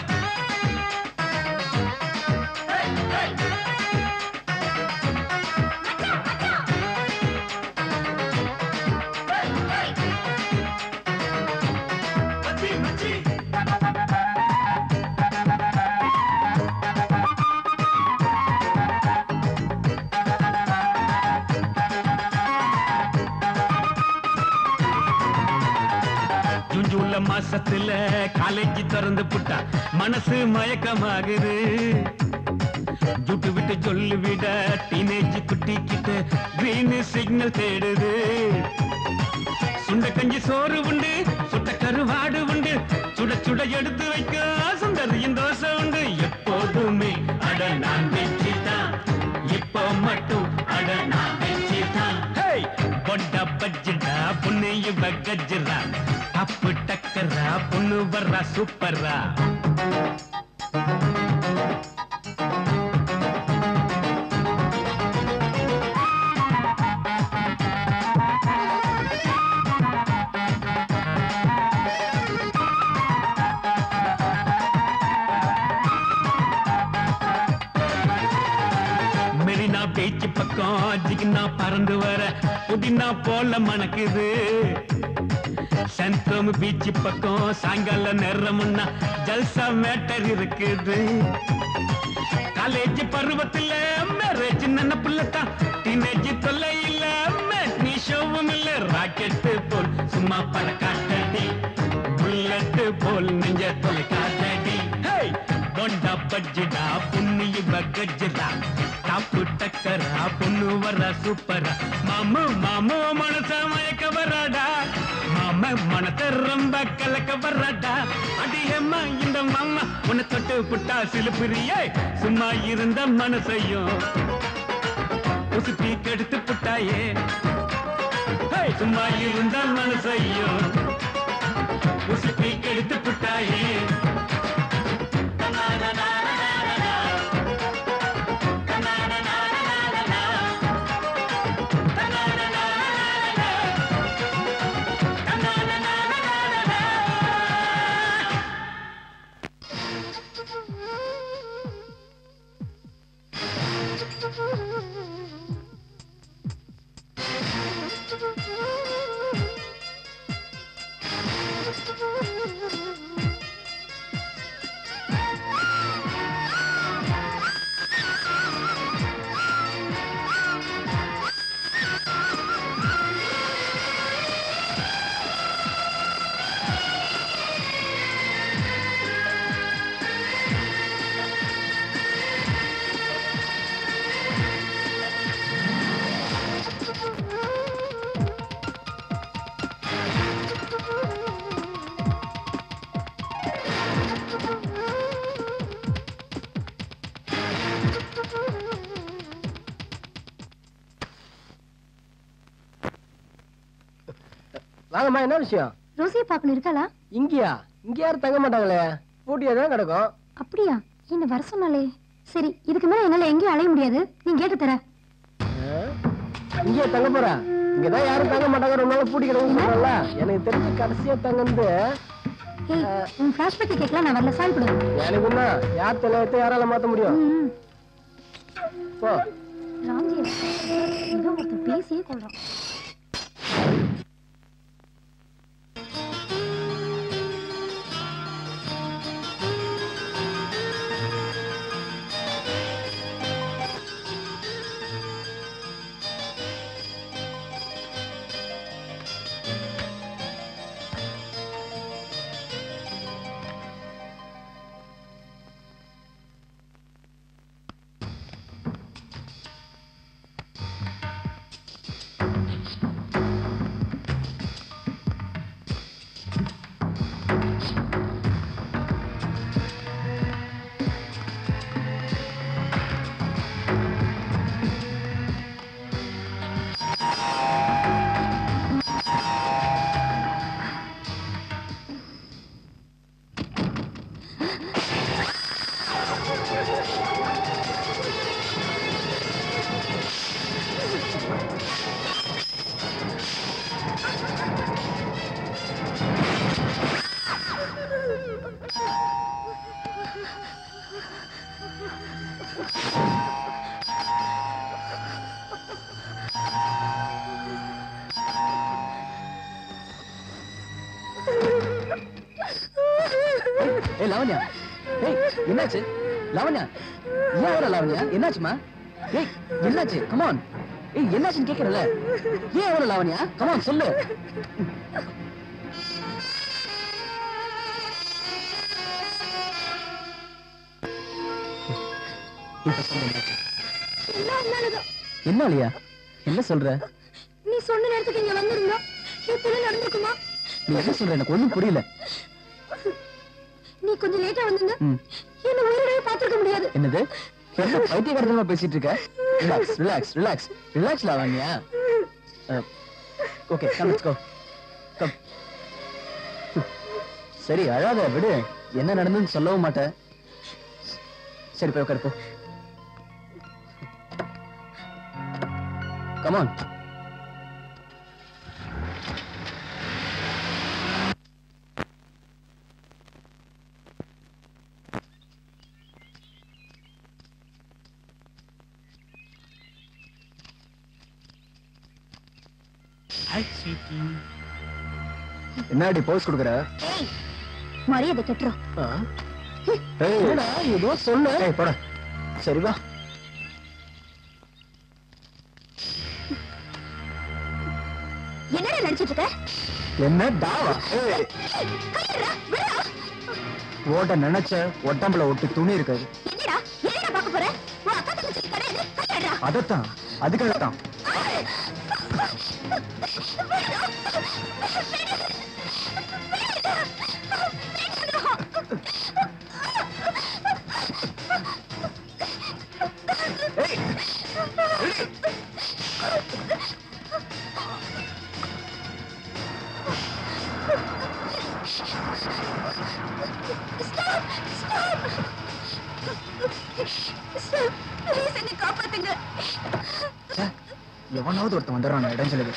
ஜூன் ஜூலை மாசத்துல காலேஜ் திறந்து புட்டா மனசு மயக்கமாகுது ஜுட்டு விட்டு சொல்லு விட டீனேஜ் குட்டி கிட்ட கிரீன் மீன் சிக்னல் தேடுது சுண்ட கஞ்சி சோறு உண்டு சுட்ட கருவாடு உண்டு சுட சுட எடுத்து வைக்க சுந்தரியின் தோசை உண்டு எப்போதுமே அட நான் வெற்றி தான் இப்போ மட்டும் அட நான் வெற்றி தான் பொண்டா பஜ்ஜிடா பொண்ணு இவ கஜ்ஜரா அப்பு டக்கரா பொண்ணு வர்றா சூப்பரா மெரினா பீச் பக்கம் ஜிகினா பறந்து வர புதினா போல மணக்குது சென்ட்ரம் பீச் பக்கம் சாயங்கால நேரம்னா ஜல்சா மேட்டர் இருக்குது காலேஜ் பருவத்துல மேரேஜ் நினைப்புல தான் டீனேஜ் தொல்லை இல்ல நீ ஷோவும் இல்ல ராக்கெட் போல் சும்மா பறக்காட்டடி புல்லட் போல் நெஞ்ச தொலை காட்டடி பொண்டா பஜ்ஜிடா புண்ணு இவ கஜ்ஜிடா டாப்பு டக்கரா பொண்ணு வர சூப்பரா மாமு மாமு மனச மயக்க வராடா மாம மனத்தை ரொம்ப கலக்க வர்றாடா அடியம்மா இந்த மாமா உன்னை தொட்டு புட்டா சிலுப்புரியே சும்மா இருந்த மனசையும் உசுப்பி கெடுத்து புட்டாயே ஹே, சும்மா இருந்த மனசையும் உசுப்பி கெடுத்து புட்டாயே வாங்கம்மா என்ன விஷயம் ரோசியை பார்க்கணும் இருக்காளா இங்கயா இங்க யாரும் தங்க மாட்டாங்களே பூட்டியா தான் கிடக்கும் அப்படியா என்ன வர சொன்னாலே சரி இதுக்கு மேல என்னால எங்கேயும் அலைய முடியாது நீ கேட்டு தர இங்கேயே தங்க போறா இங்கதான் யாரும் தங்க மாட்டாங்க ரொம்ப நாள் பூட்டி கிடக்கும் சொல்றல எனக்கு தெரிஞ்ச கடைசியா தங்கந்து ஏய் உன் ஃபிளாஷ்பேக் கேட்கலாம் நான் வரல சாப்பிடு எனக்கு என்ன யார் தலையத்தை யாரால மாத்த முடியும் போ ராம்ஜி ஏதோ ஒருத்தர் பேசியே கொள்றான் ஏய் லாவண்யா ஏய் என்னாச்சு லாவண்யா ஏன் வர லாவண்யா என்னாச்சுமா ஏய் என்னாச்சு கமான் ஏய் என்னாச்சுன்னு கேக்குறல ஏன் வர லாவண்யா கமான் சொல்லு இப்ப சொல்லு என்னாச்சு என்னாலயா என்ன சொல்ற நீ சொன்ன நேரத்துக்கு இங்க வந்திருந்தா எப்படி நடந்திருக்குமா நீ என்ன சொல்ற எனக்கு ஒண்ணும் புரியல நீ கொஞ்சம் லேட்டா வந்திருந்தா ம். என்ன உயிரோடவே பார்த்திருக்க முடியாது என்னது என்ன பைத்தியக்காரத்தனமா பேசிட்டு இருக்க ரிலாக்ஸ் ரிலாக்ஸ் ரிலாக்ஸ் ரிலாக்ஸ்ல வாங்கியா okay come let's go come சரி அழாத விடு என்ன நடந்ததுன்னு சொல்லவும் மாட்டேன் சரி போய் உட்காரு போ கமான் என்னடி போஸ் கொடுக்குற மரியாதை கெட்டுரும் ஏய், என்னடா ஏதோ சொல்லு ஏய் போட சரி வா என்னடா நடிச்சிட்டு இருக்க என்ன தாவா ஏய், கையடா விடா ஓட்ட நினைச்ச ஒட்டம்புல ஒட்டு துணி இருக்காது என்னடா என்னடா பார்க்க போற உன் அக்கா தங்கச்சி கிடையாது கையடா அதத்தான் அதுக்காகத்தான் ப்ளீஸ் என்ன காப்பாத்துங்க எவனாவது ஒருத்தன் வந்துடுறான் இடம் சொல்லுது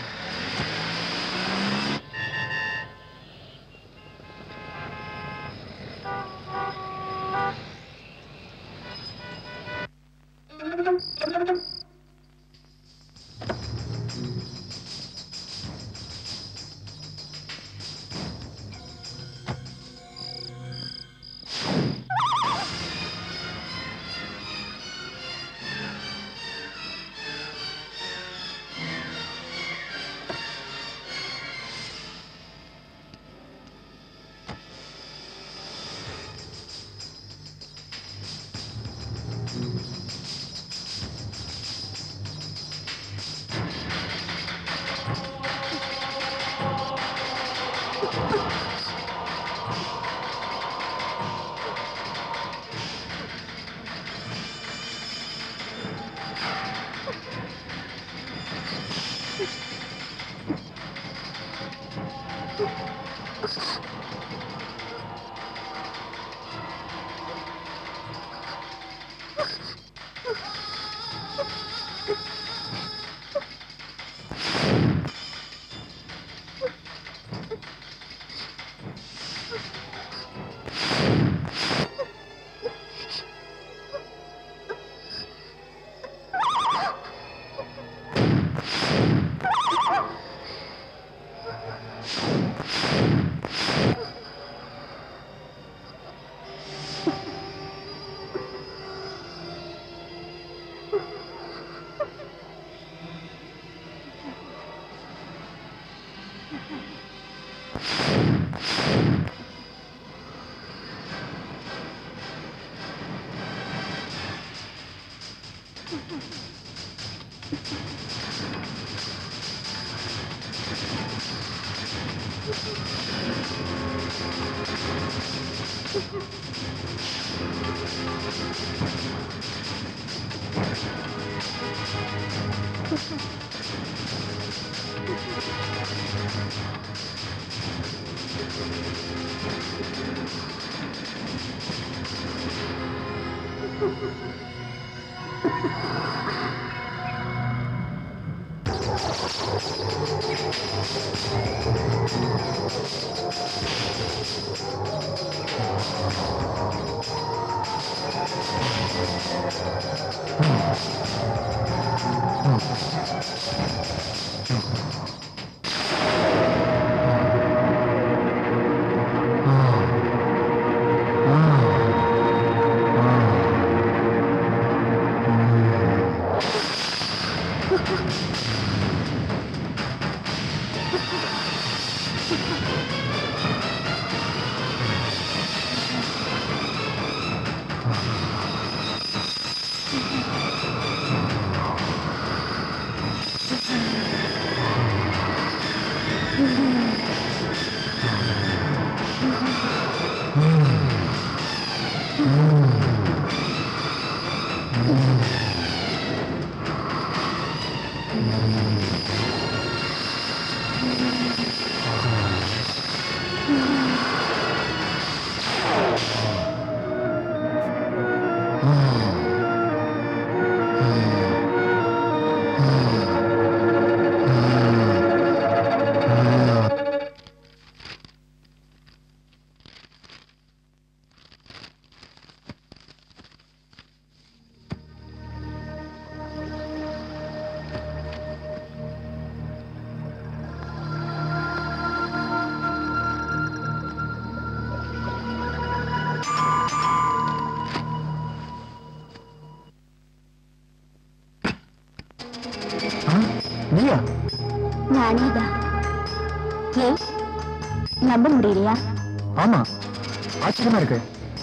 நீயா நானேதான் ஏன் நம்ப முடியலையா ஆமா ஆச்சரியமா இருக்கு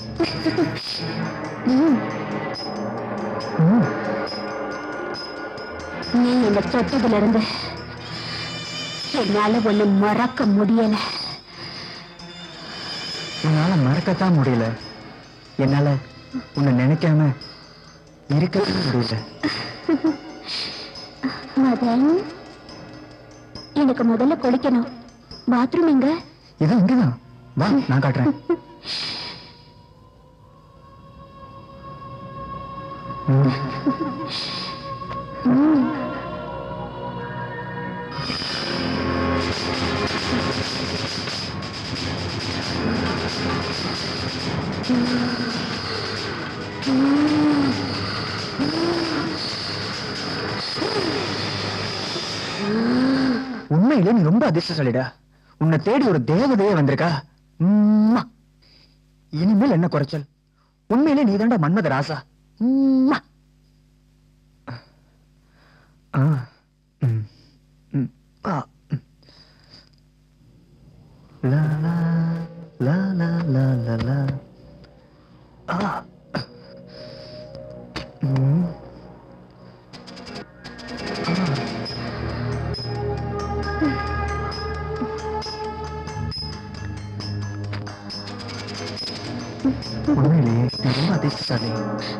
ம், ம், நீ என்ன தொட்டதுல இருந்து என்னால ஒண்ணு மறக்க முடியல என்னால மறக்கத்தான் முடியல என்னால உன்னை நினைக்காம இருக்கவே முடியல மதன் எனக்கு முதல்ல குளிக்கணும் பாத்ரூம் எங்க இது இங்கதான் வா நான் காட்டுறேன் ம், ம். உண்மையிலே நீ ரொம்ப அதிர்ஷ்டசாலிடா உன்னை தேடி ஒரு தேவதையே வந்திருக்கா உம்மா. இனிமேல் என்ன குறைச்சல் உண்மையிலே நீ தாண்டா மன்மத ராசா உம்மா. ஆ, ம், ம், ஆ, ம். லா, லா, லா, லா, லா, லா, லா. ஆ. ம். உண்மையிலேயே நீ ரொம்ப அதிர்ஷ்டசாலி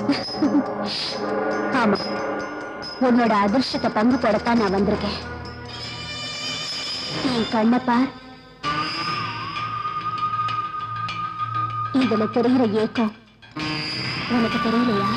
ஆமா உன்னோட அதிர்ஷ்டத்தை பங்கு போடத்தான் நான் வந்திருக்கேன் என் கண்ணை பார் இதுல தெரிகிற ஏக்கம் உனக்கு தெரியலையா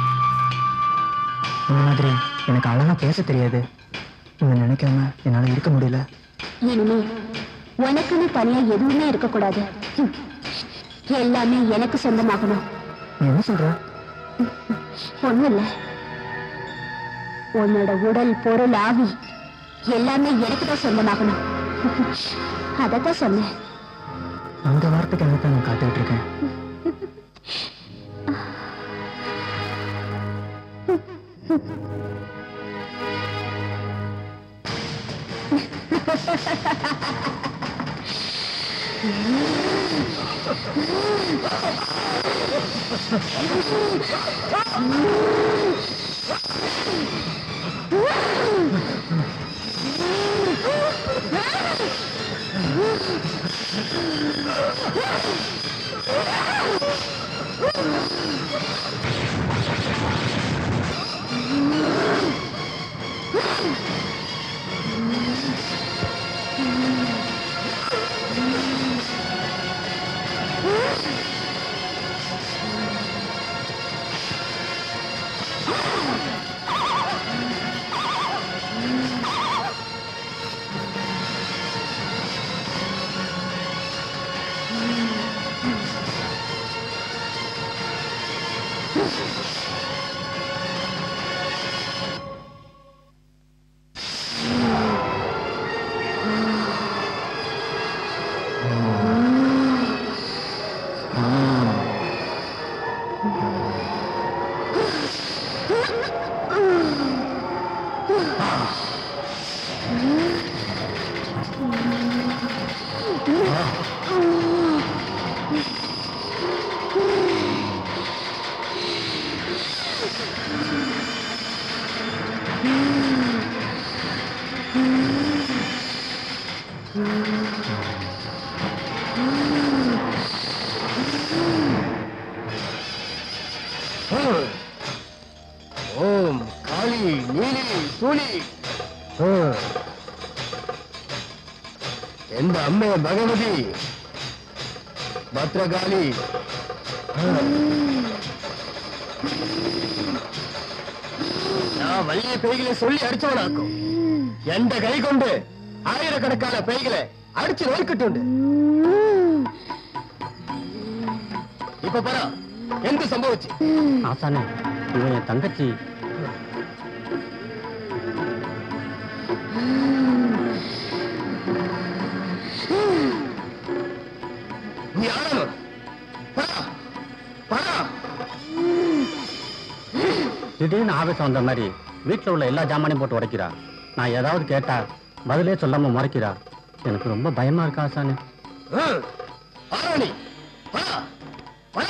இந்த மாதிரி எனக்கு அழகா பேச தெரியாது உன்னை நினைக்காம என்னால இருக்க முடியல இனிமே உனக்குன்னு தனியா எதுவுமே இருக்கக்கூடாது ஹம். எல்லாமே எனக்கு சொந்தமாகணும் நீ என்ன சொல்ற ஒண்ணும் இல்ல உன்னோட உடல் பொருள் ஆவி எல்லாமே எனக்கு தான் சொந்தமாகணும் அதத்தான் சொன்னேன் அந்த வார்த்தைக்காக தான் நான் காத்துக்கிட்டு இருக்கேன் ஓம் காளி நீலி சூலி ஆ. எந்த அம்மே பகவதி பத்ரகாளி ஆ. நான் வள்ளிய பேய்களை சொல்லி அடிச்சவனாக்கும் எந்த கை கொண்டு ஆயிரக்கணக்கான பேய்களை அடிச்சு நோய்க்கிட்டு இப்ப பாரா എന്ത് സംഭവിച്ചു ஆசானே இவன் என் தங்கச்சி നീ ആരാണ് പറ പറ திடீர்னு ஆவேசம் வந்த மாதிரி வீட்டில் உள்ள எல்லா ஜாமானையும் போட்டு உடைக்கிறா நான் ஏதாவது கேட்டா பதிலே சொல்லாம மறைக்கிறா எனக்கு ரொம்ப பயமா இருக்கா ஆசானே ம். ஆரா நீ പറ പറ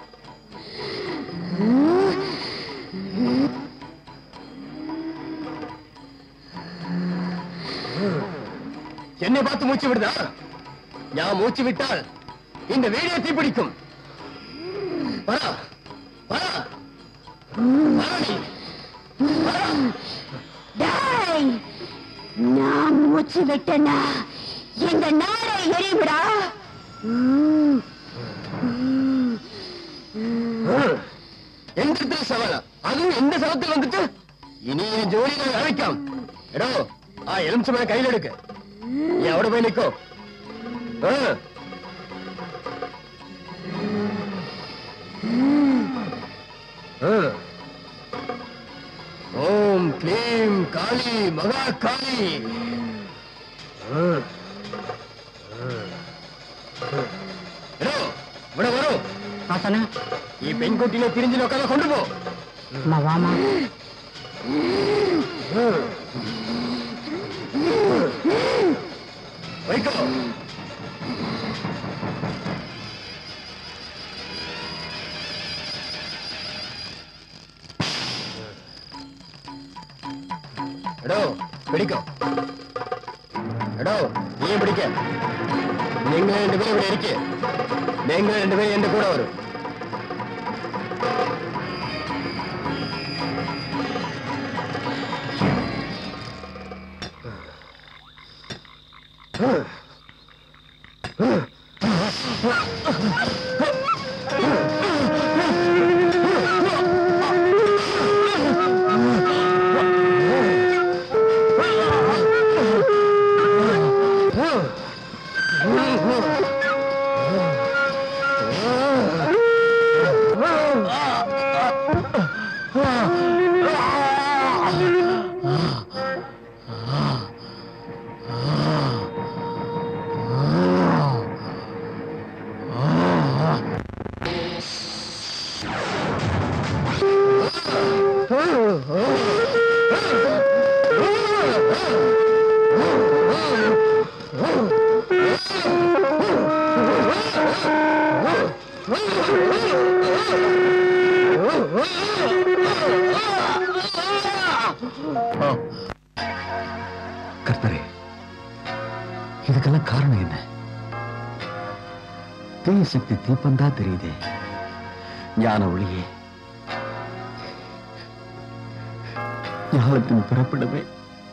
என்னை பார்த்து மூச்சு விடுதா நான் மூச்சு விட்டால் இந்த வீடியோ தீப்பிடிக்கும் வரா வரா வரா நீ வரா டேய் நான் மூச்சு விட்டேன்னா இந்த நாடை எரிவிடா എന്തിത്ര സവാല അതും എന്റെ സ്ഥലത്തിൽ വന്നിട്ട് ഇനി ഈ ജോലി ഞാൻ കാണിക്കാം എടോ ആ എലുംസമനെ കയ്യിലെടുക്ക് നീ അവിടെ പോയി നിൽക്കോ ആ. ആ. ഓം ക്ലീം കാളി മഹാകാളി ആ. ആ. എടോ ഇവിടെ വരൂ ஆசானே ഈ പെൺകുട്ടിനെ തിരിഞ്ഞു നോക്കാതെ കൊണ്ടുപോ அம்மா வாமா வைக்கோ എടോ പിടിക്കോ എടോ നീ പിടിക്ക നിങ്ങൾ രണ്ടുപേരും ഇവിടെ ഇരിക്കെ നിങ്ങൾ രണ്ടുപേരും എന്റെ കൂടെ വരും கர்த்தரே இதுக்கெல்லாம் காரணம் என்ன தீய சக்தி தீப்பந்தா தெரியுதே ஞான ஒளியே ஞானத்தின் பிறப்பிடமே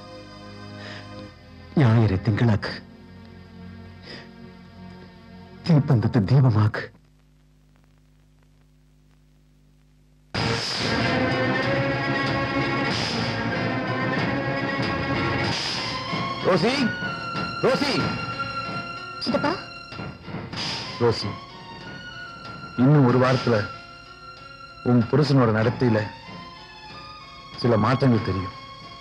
ஞாயிறு திங்களாக்கு தீப்பந்தத்தை தீபமாக்கு ரோசி ரோசி சித்தப்பா ரோசி இன்னும் ஒரு வாரத்துல உன் புருஷனோட நடத்தையில சில மாற்றங்கள் தெரியும்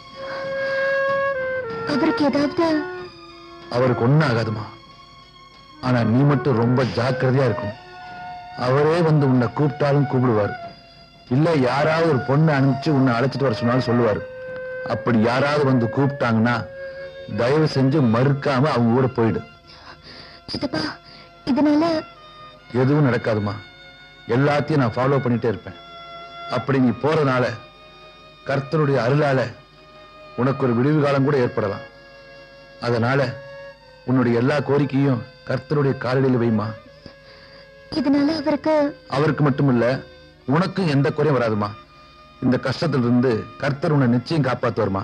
அவருக்கு ஏதாவது அவருக்கு ஒண்ணும் ஆகாதுமா ஆனா நீ மட்டும் ரொம்ப ஜாக்கிரதையா இருக்கணும் அவரே வந்து உன்னை கூப்பிட்டாலும் கூப்பிடுவார் இல்ல யாராவது ஒரு பொண்ணை அனுப்பிச்சு உன்னை அழைச்சிட்டு வர சொன்னாலும் சொல்லுவாரு அப்படி யாராவது வந்து கூப்பிட்டாங்கன்னா தயவு செஞ்சு மறுக்காம அவங்க கூட போயிடு சித்தப்பா இதனால எதுவும் நடக்காதுமா எல்லாத்தையும் நான் ஃபாலோ பண்ணிட்டே இருப்பேன் அப்படி நீ போறதுனால கர்த்தருடைய அருளால உனக்கு ஒரு விடிவு காலம் கூட ஏற்படலாம் அதனால உன்னுடைய எல்லா கோரிக்கையும் கர்த்தருடைய காலடியில் வைமா இதனால அவருக்கு அவருக்கு மட்டும் இல்ல உனக்கும் எந்த குறையும் வராதுமா இந்த கஷ்டத்திலிருந்து கர்த்தர் உன்னை நிச்சயம் காப்பாத்துவார்மா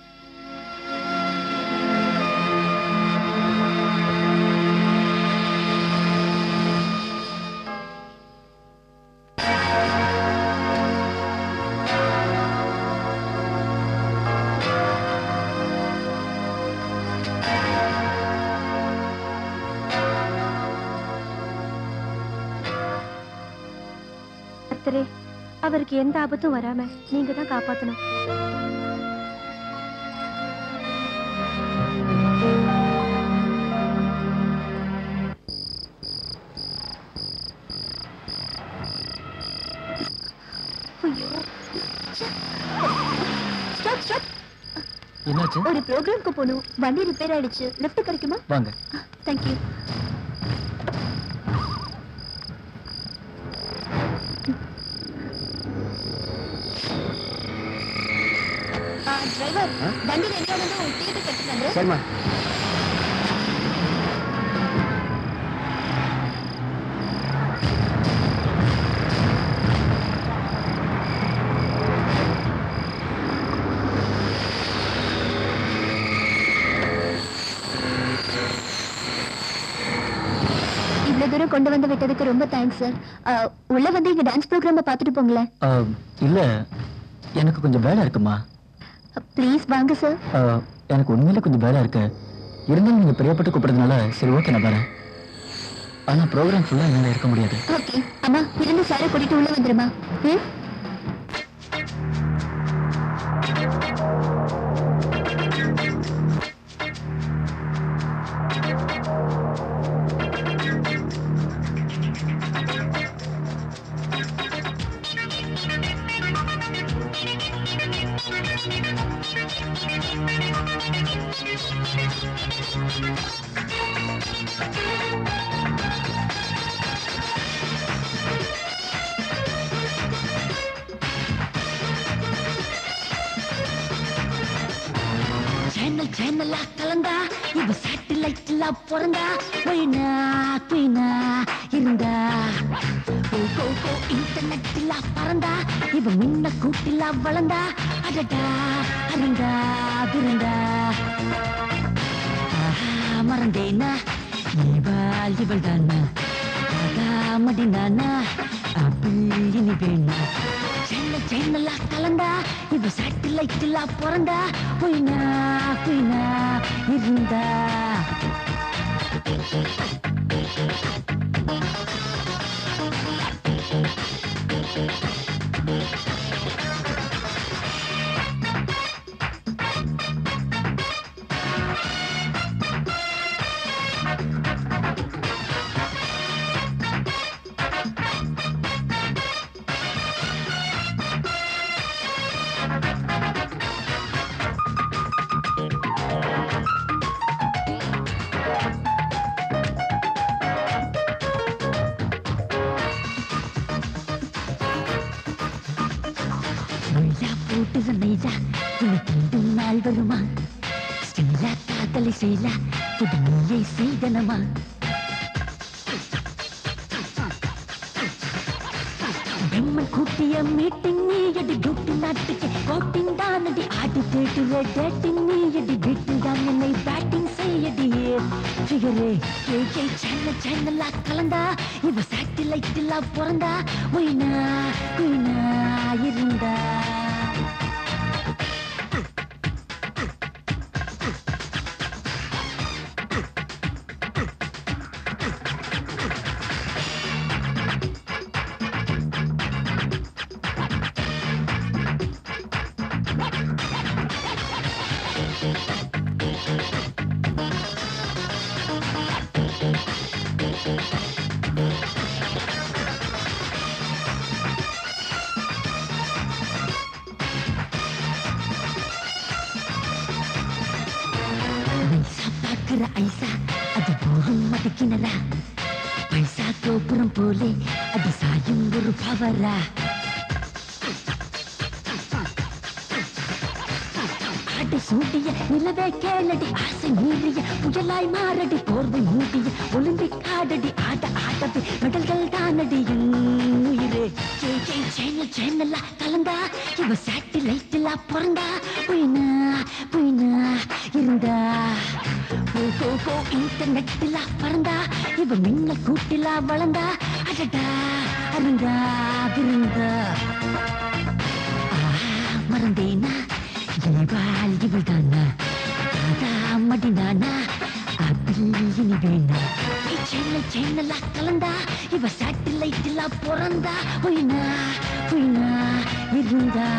கர்த்தரே அவருக்கு எந்த ஆபத்தும் வராம நீங்க தான் காப்பாத்தணும் ஸ்டாப் ஸ்டாப் என்னாச்சு ஒரு ப்ரோக்ராம்க்கு போகணும் வண்டி ரிப்பேர் ஆயிடுச்சு லிஃப்ட் கிடைக்குமா வாங்க தேங்க்யூ டிரைவர் வண்டி ரெடியா வந்து உங்க டிக்கெட் கட்டிட்டு சரிம்மா இவ்வளவு தூரம் கொண்டு வந்து விட்டதுக்கு ரொம்ப தேங்க்ஸ் சார் உள்ள வந்து இங்க டான்ஸ் ப்ரோக்ராம பார்த்துட்டு போங்களேன் ஆஹ், இல்ல எனக்கு கொஞ்சம் வேலை இருக்குமா ப்ளீஸ் வாங்க சார் ஆஹ், எனக்கு உண்மையில கொஞ்சம் வேலை இருக்கு இருந்தாலும் நீங்க பிரியப்பட்டு கூப்பிடுறதுனால சரி ஓகே நான் வரேன் ஆனா ப்ரோக்ராம் ஃபுல்லா என்னால இருக்க முடியாது ஓகே அம்மா இருந்து சாரை கூட்டிட்டு உள்ள வந்துருமா ம் சேனல் சேனலா கலந்தா இவ சேட்டலைட்ல பிறந்தா ஒயினா குயினா இருந்தா கோ கோ கோ இன்டர்நெட்ல பறந்தா இவ முன்ன கூட்டில வளர்ந்தா அடடா அருந்தா விருந்தா ஆஹா மறந்தேனா இவள் இவள் தானா ஆகா மடினானா அப்படி இனி வேணா சேனல் சேனலா கலந்தா இவ சேட்டலைட்ல பிறந்தா குயினா குயினா இருந்தா நொய்யா போட்டுத நெய்யா இனி தீண்டும் நாள் வருமா ஸ்ரீலா காதலை செய்யலா புது நீயை செய்தனமா பிரம்மன் கூட்டிய மீட்டிங் நீ எடி டியூட்டி நாட்டுக்கு கோட்டிங் தானடி ஆடி தேட்டுல டேட்டிங் நீ எடி வீட்டில் தான் என்னை பேட்டிங் செய்யடி ஃபிகரே கேஜே சேனல் சேனலா கலந்தா இவ சேட்டிலைட்ல பிறந்தா ஒயினா குயினா இருந்தா நைசா பாக்குற ஐசா அது போரும் மதிக்கினரா பைசா கோபுரம் போலே அது சாயும் ஒரு பவரா ஆட்டு சூட்டிய நிலவே கேளடி ஆசை மீறிய புயலாய் மாறடி போர்வை மூடிய ஒலிம்பிக் ஆடடி ஆட ஆடவே மெடல்கள் தானடி என் உயிரே ஃபிகரே ஜெய் ஜெய் சேனல் சேனலா கலந்தா இவ சேட்டிலைட்ல பிறந்தா புயினா புயினா இருந்தா போ போ போ இன்டர்நெட்ல பறந்தா இவ மின்ன கூட்டில வளர்ந்தா அடடா அருந்தா விருந்தா ஆஹா, மறந்தேனா இவாள் இவள் தானா தாதா மடினானா அப்படி இனி வேணா சேனல் சேனலா கலந்தா இவ சேட்டிலைட்ல பிறந்தா புயினா புயினா இருந்தா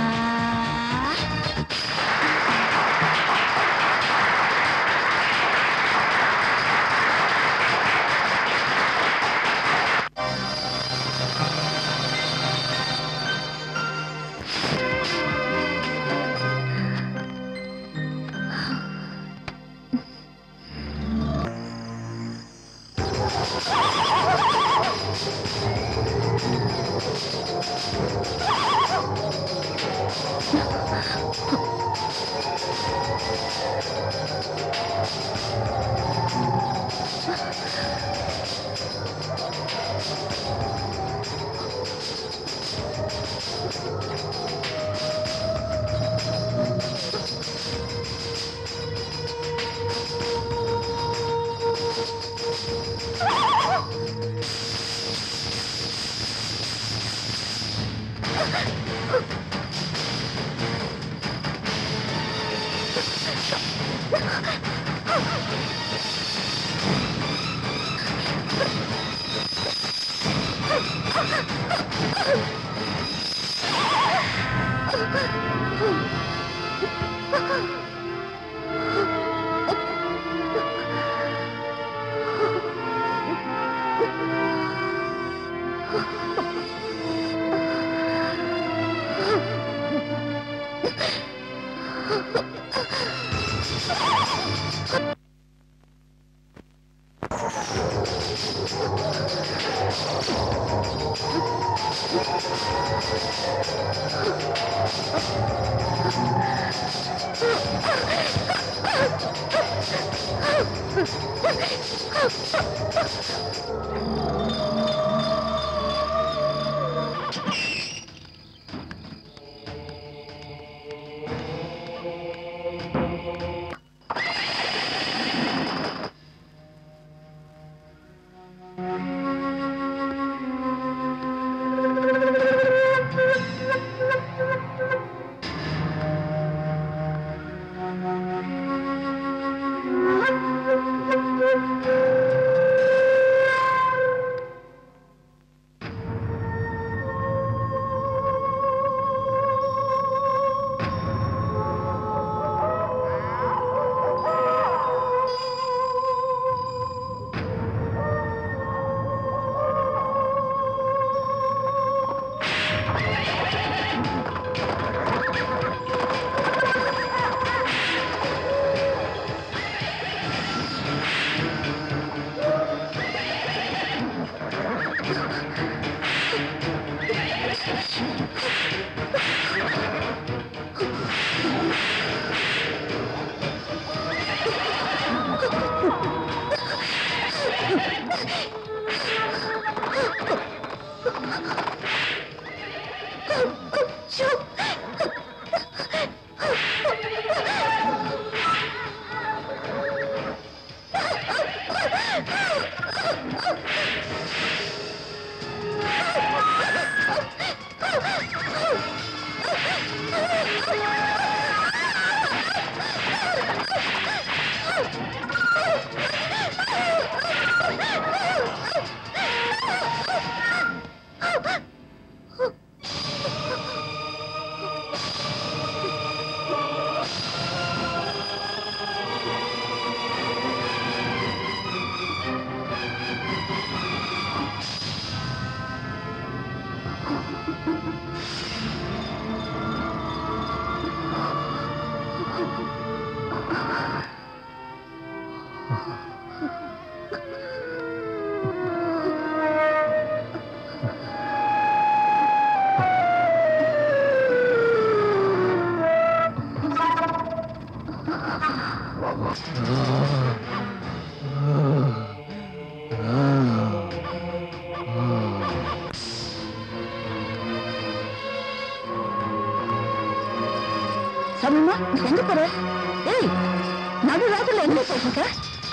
சமீமா எங்க போற ஏய் நடு ராத்திரில எங்க போயிருக்க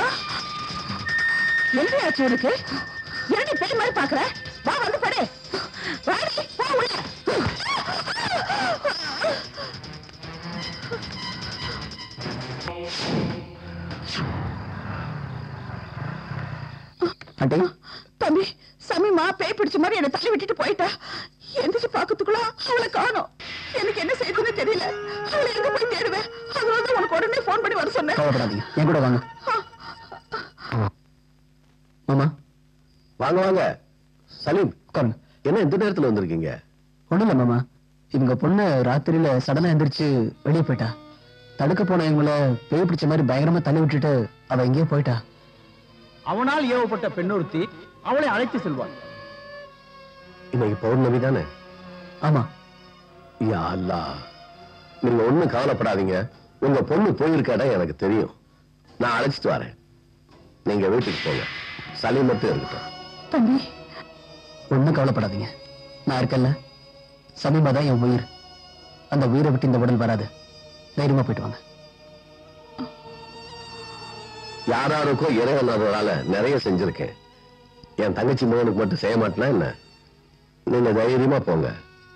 என்ன ஆச்சு உனக்கு என்னடி பேய் மாதிரி பாக்குற வா வந்து படு வாடி போ உள்ள ஆண்டி தம்பி சமீமா பேய் பிடிச்ச மாதிரி என்ன தள்ளி விட்டுட்டு போயிட்டா எந்திரிச்சு பாக்கிறதுக்குள்ள அவளை காணோம் எனக்கு என்ன செய்யுதுன்னு தெரியல அவளை எங்க போய் தேடுவேன் அதனால தான் உனக்கு உடனே ஃபோன் பண்ணி வர சொன்னேன் கவலைப்படாதீங்க என் கூட வாங்க மாமா வாங்க வாங்க சலீம் உட்காருங்க என்ன இந்த நேரத்துல வந்திருக்கீங்க ஒண்ணும் இல்ல மாமா இவங்க பொண்ணு ராத்திரியில சடனா எந்திரிச்சு வெளியே போயிட்டா தடுக்க போன இவங்கள பேய் பிடிச்ச மாதிரி பயங்கரமா தள்ளி விட்டுட்டு அவ எங்கேயோ போயிட்டா அவனால் ஏவப்பட்ட பெண்ணொருத்தி அவளை அழைத்து செல்வாள் இன்னைக்கு பௌர்ணமி தானே ஆமா யா அல்லாஹ் நீங்க ஒண்ணும் கவலைப்படாதீங்க உங்க பொண்ணு போயிருக்க இடம் எனக்கு தெரியும் நான் அழைச்சிட்டு வரேன் நீங்க வீட்டுக்கு போங்க சலீம் மட்டும் இருக்கட்டும் தம்பி ஒண்ணும் கவலைப்படாதீங்க நான் இருக்கேன்ல சமீபா தான் என் உயிர் அந்த உயிரை விட்டு இந்த உடல் வராது தைரியமா போயிட்டு வாங்க யாராருக்கோ இறைவனால நிறைய செஞ்சிருக்கேன் என் தங்கச்சி மகனுக்கு மட்டும் செய்ய மாட்டேனா என்ன நீங்க தைரியமா போங்க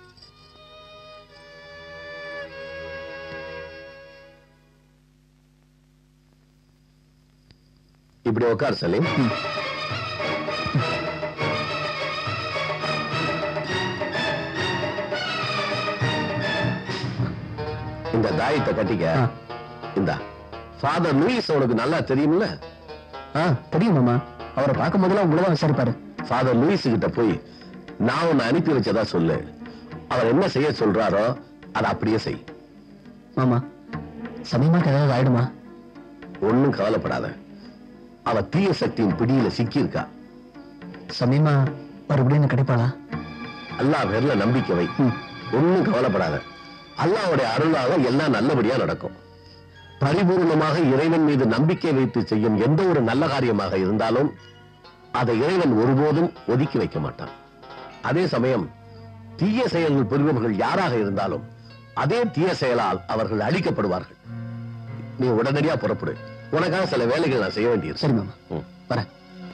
இப்படி உட்கார் சலீம் இந்த தாயத்தை கட்டிக்க இந்தா ஃபாதர் லூயிஸ் உனக்கு நல்லா தெரியும்ல ஆ தெரியும் மாமா அவரை பார்க்கும் போதெல்லாம் உங்களை தான் விசாரிப்பாரு ஃபாதர் லூயிஸ் கிட்ட போய் நான் உன்னை அனுப்பி வச்சதா சொல்லு அவர் என்ன செய்ய சொல்றாரோ அதை அப்படியே செய் மாமா சமீமாக்கு ஏதாவது ஆயிடுமா ஒண்ணும் கவலைப்படாத அவ தீய சக்தியின் பிடியில சிக்கி இருக்கா சமீமா மறுபடியும் கிடைப்பாளா அல்லாஹ் பேர்ல நம்பிக்கை வை ஒண்ணும் கவலைப்படாத அல்லாஹ்வுடைய அருளால எல்லாம் நல்லபடியா நடக்கும் பரிபூர்ணமாக இறைவன் மீது நம்பிக்கை வைத்து செய்யும் எந்த ஒரு நல்ல காரியமாக இருந்தாலும் அதை இறைவன் ஒருபோதும் ஒதுக்கி வைக்க மாட்டான் அதே சமயம் தீய செயல்கள் புரிபவர்கள் யாராக இருந்தாலும் அதே தீய செயலால் அவர்கள் அழிக்கப்படுவார்கள் நீ உடனடியா புறப்படு உனக்காக சில வேலைகள் நான் செய்ய வேண்டியது சரி மாமா வரேன்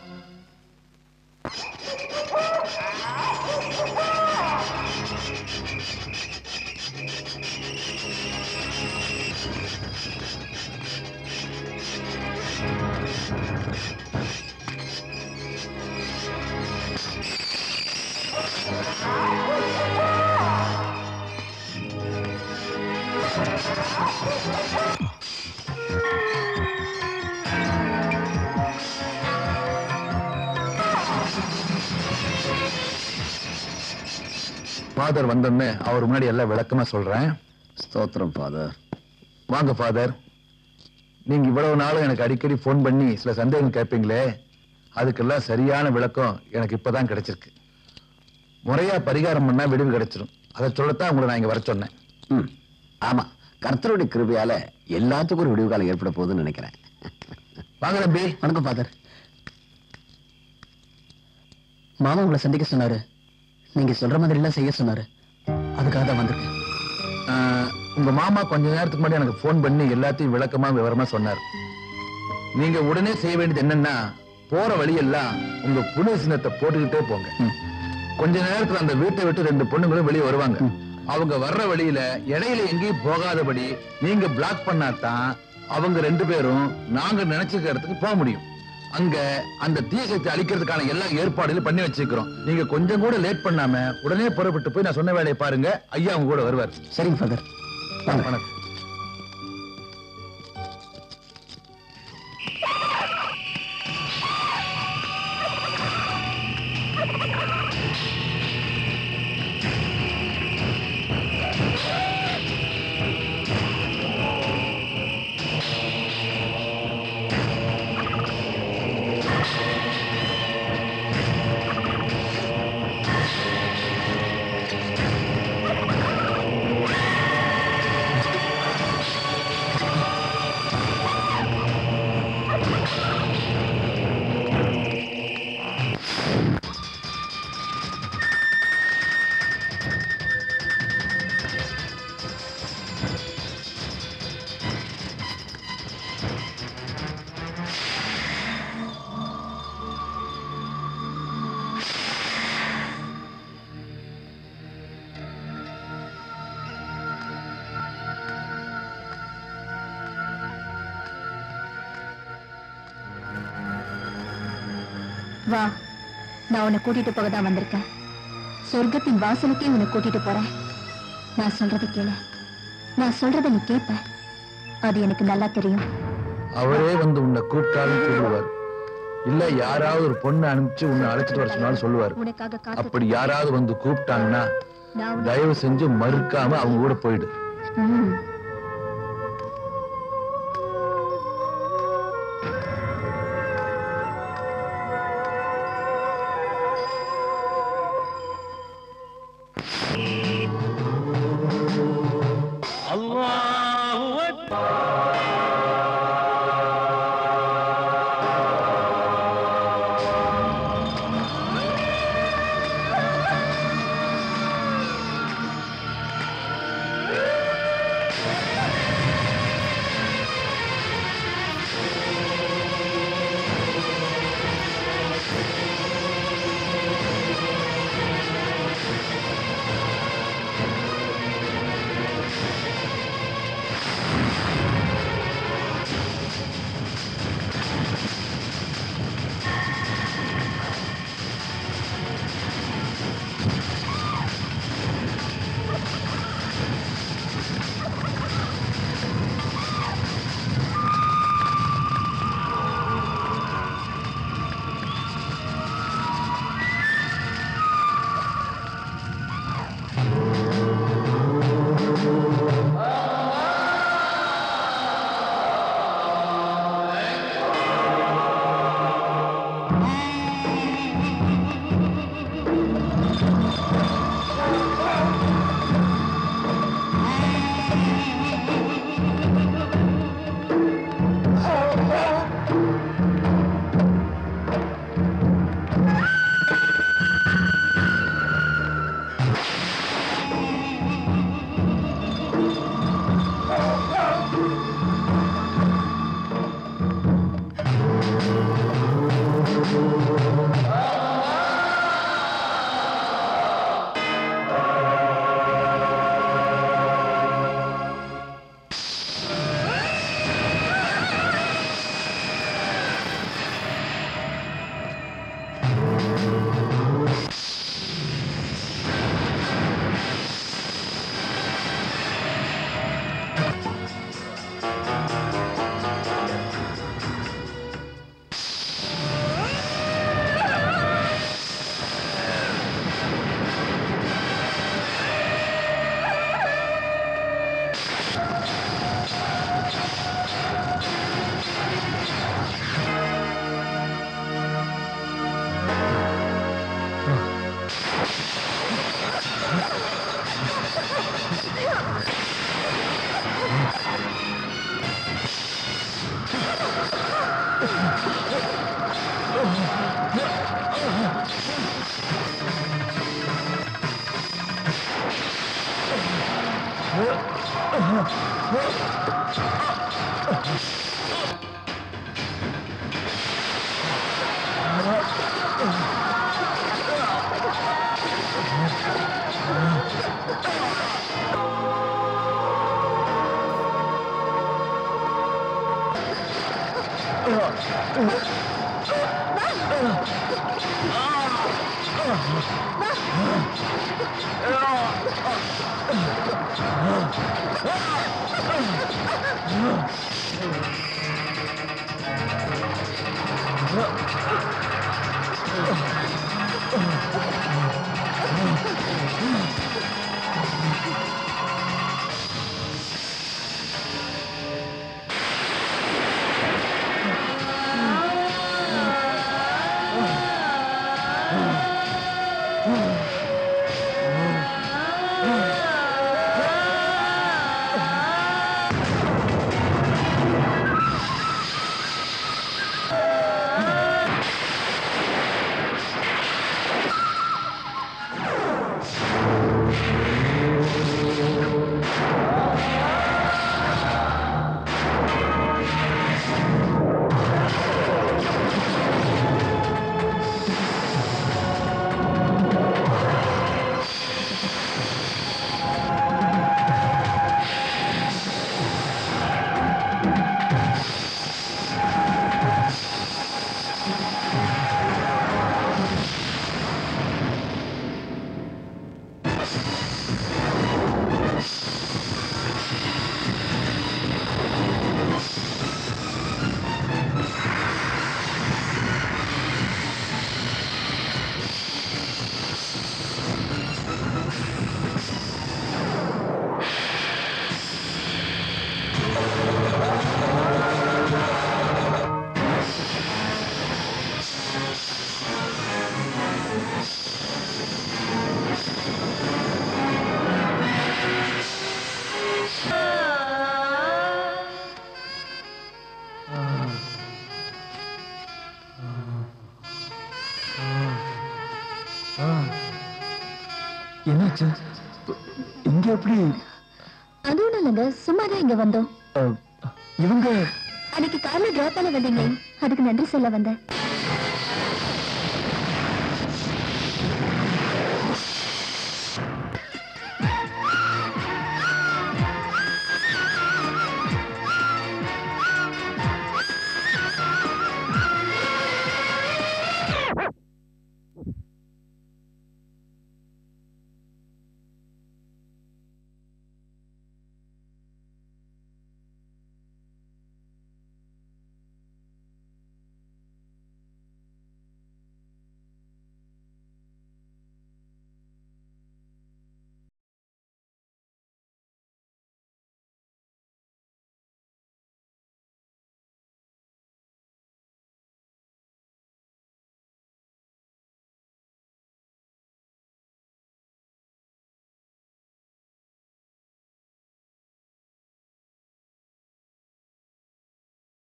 ஃபாதர் வந்தோடனே அவர் முன்னாடி எல்லாம் விளக்கமா சொல்றேன் ஸ்தோத்திரம் ஃபாதர் வாங்க ஃபாதர் நீங்க இவ்வளவு நாளும் எனக்கு அடிக்கடி ஃபோன் பண்ணி சில சந்தேகம் கேட்பீங்களே அதுக்கெல்லாம் சரியான விளக்கம் எனக்கு இப்பதான் கிடைச்சிருக்கு முறையா பரிகாரம் பண்ணா விடுவு கிடைச்சிடும் அதை சொல்லத்தான் உங்களை நான் இங்க வர சொன்னேன் ம் ஆமா கர்த்தருடைய கிருபையால எல்லாத்துக்கும் ஒரு விடிவு காலம் ஏற்பட போகுதுன்னு நினைக்கிறேன் வாங்க தம்பி வணக்கம் ஃபாதர் மாமா உங்களை சந்திக்க சொன்னாரு நீங்க சொல்ற மாதிரி எல்லாம் செய்ய சொன்னாரு அதுக்காக தான் வந்திருக்கேன் ஆஹ், உங்க மாமா கொஞ்ச நேரத்துக்கு முன்னாடி எனக்கு ஃபோன் பண்ணி எல்லாத்தையும் விளக்கமா விவரமா சொன்னார் நீங்க உடனே செய்ய வேண்டியது என்னன்னா போற வழியெல்லாம் உங்க புனித சின்னத்தை போட்டுக்கிட்டே போங்க கொஞ்ச நேரத்துல அந்த வீட்டை விட்டு ரெண்டு பொண்ணுங்களும் வெளியே வருவாங்க அவங்க வர்ற வழியில இடையில எங்கேயும் போகாதபடி நீங்க பிளாக் பண்ணாதான் அவங்க ரெண்டு பேரும் நாங்க நினைச்சிருக்க இடத்துக்கு போக முடியும் அங்க அந்த தீய சக்தி அழிக்கிறதுக்கான எல்லா ஏற்பாடுகளும் பண்ணி வச்சிருக்கிறோம் நீங்க கொஞ்சம் கூட லேட் பண்ணாம உடனே புறப்பட்டு போய் நான் சொன்ன வேலையை பாருங்க ஐயா அவங்க கூட வருவார் சரிங்க ஃபாதர் வணக்கம் வா நான் உன்னை கூட்டிட்டு போக தான் வந்திருக்கேன் சொர்க்கத்தின் வாசலுக்கே உன்னை கூட்டிட்டு போறேன் நான் சொல்றதை கேளு நான் சொல்றதை நீ கேட்ப அது எனக்கு நல்லா தெரியும் அவரே வந்து உன்னை கூப்பிட்டாலும் சொல்லுவார் இல்ல யாராவது ஒரு பொண்ணை அனுப்பிச்சு உன்னை அழைச்சிட்டு வர சொன்னாலும் சொல்லுவார் உனக்காக காத்து அப்படி யாராவது வந்து கூப்பிட்டாங்கன்னா நான் உன்னை- தயவு செஞ்சு மறுக்காம அவங்க கூட போயிடு ம். அல்லாஹு ஆ என்னாச்சு இங்க எப்படி அது ஒண்ணும் இல்லைங்க சும்மா தான் இங்க வந்தோம் அஹ், இவங்க அன்னைக்கு கார்ல டிராப் பண்ண வந்தீங்களே அதுக்கு நன்றி சொல்ல வந்தேன்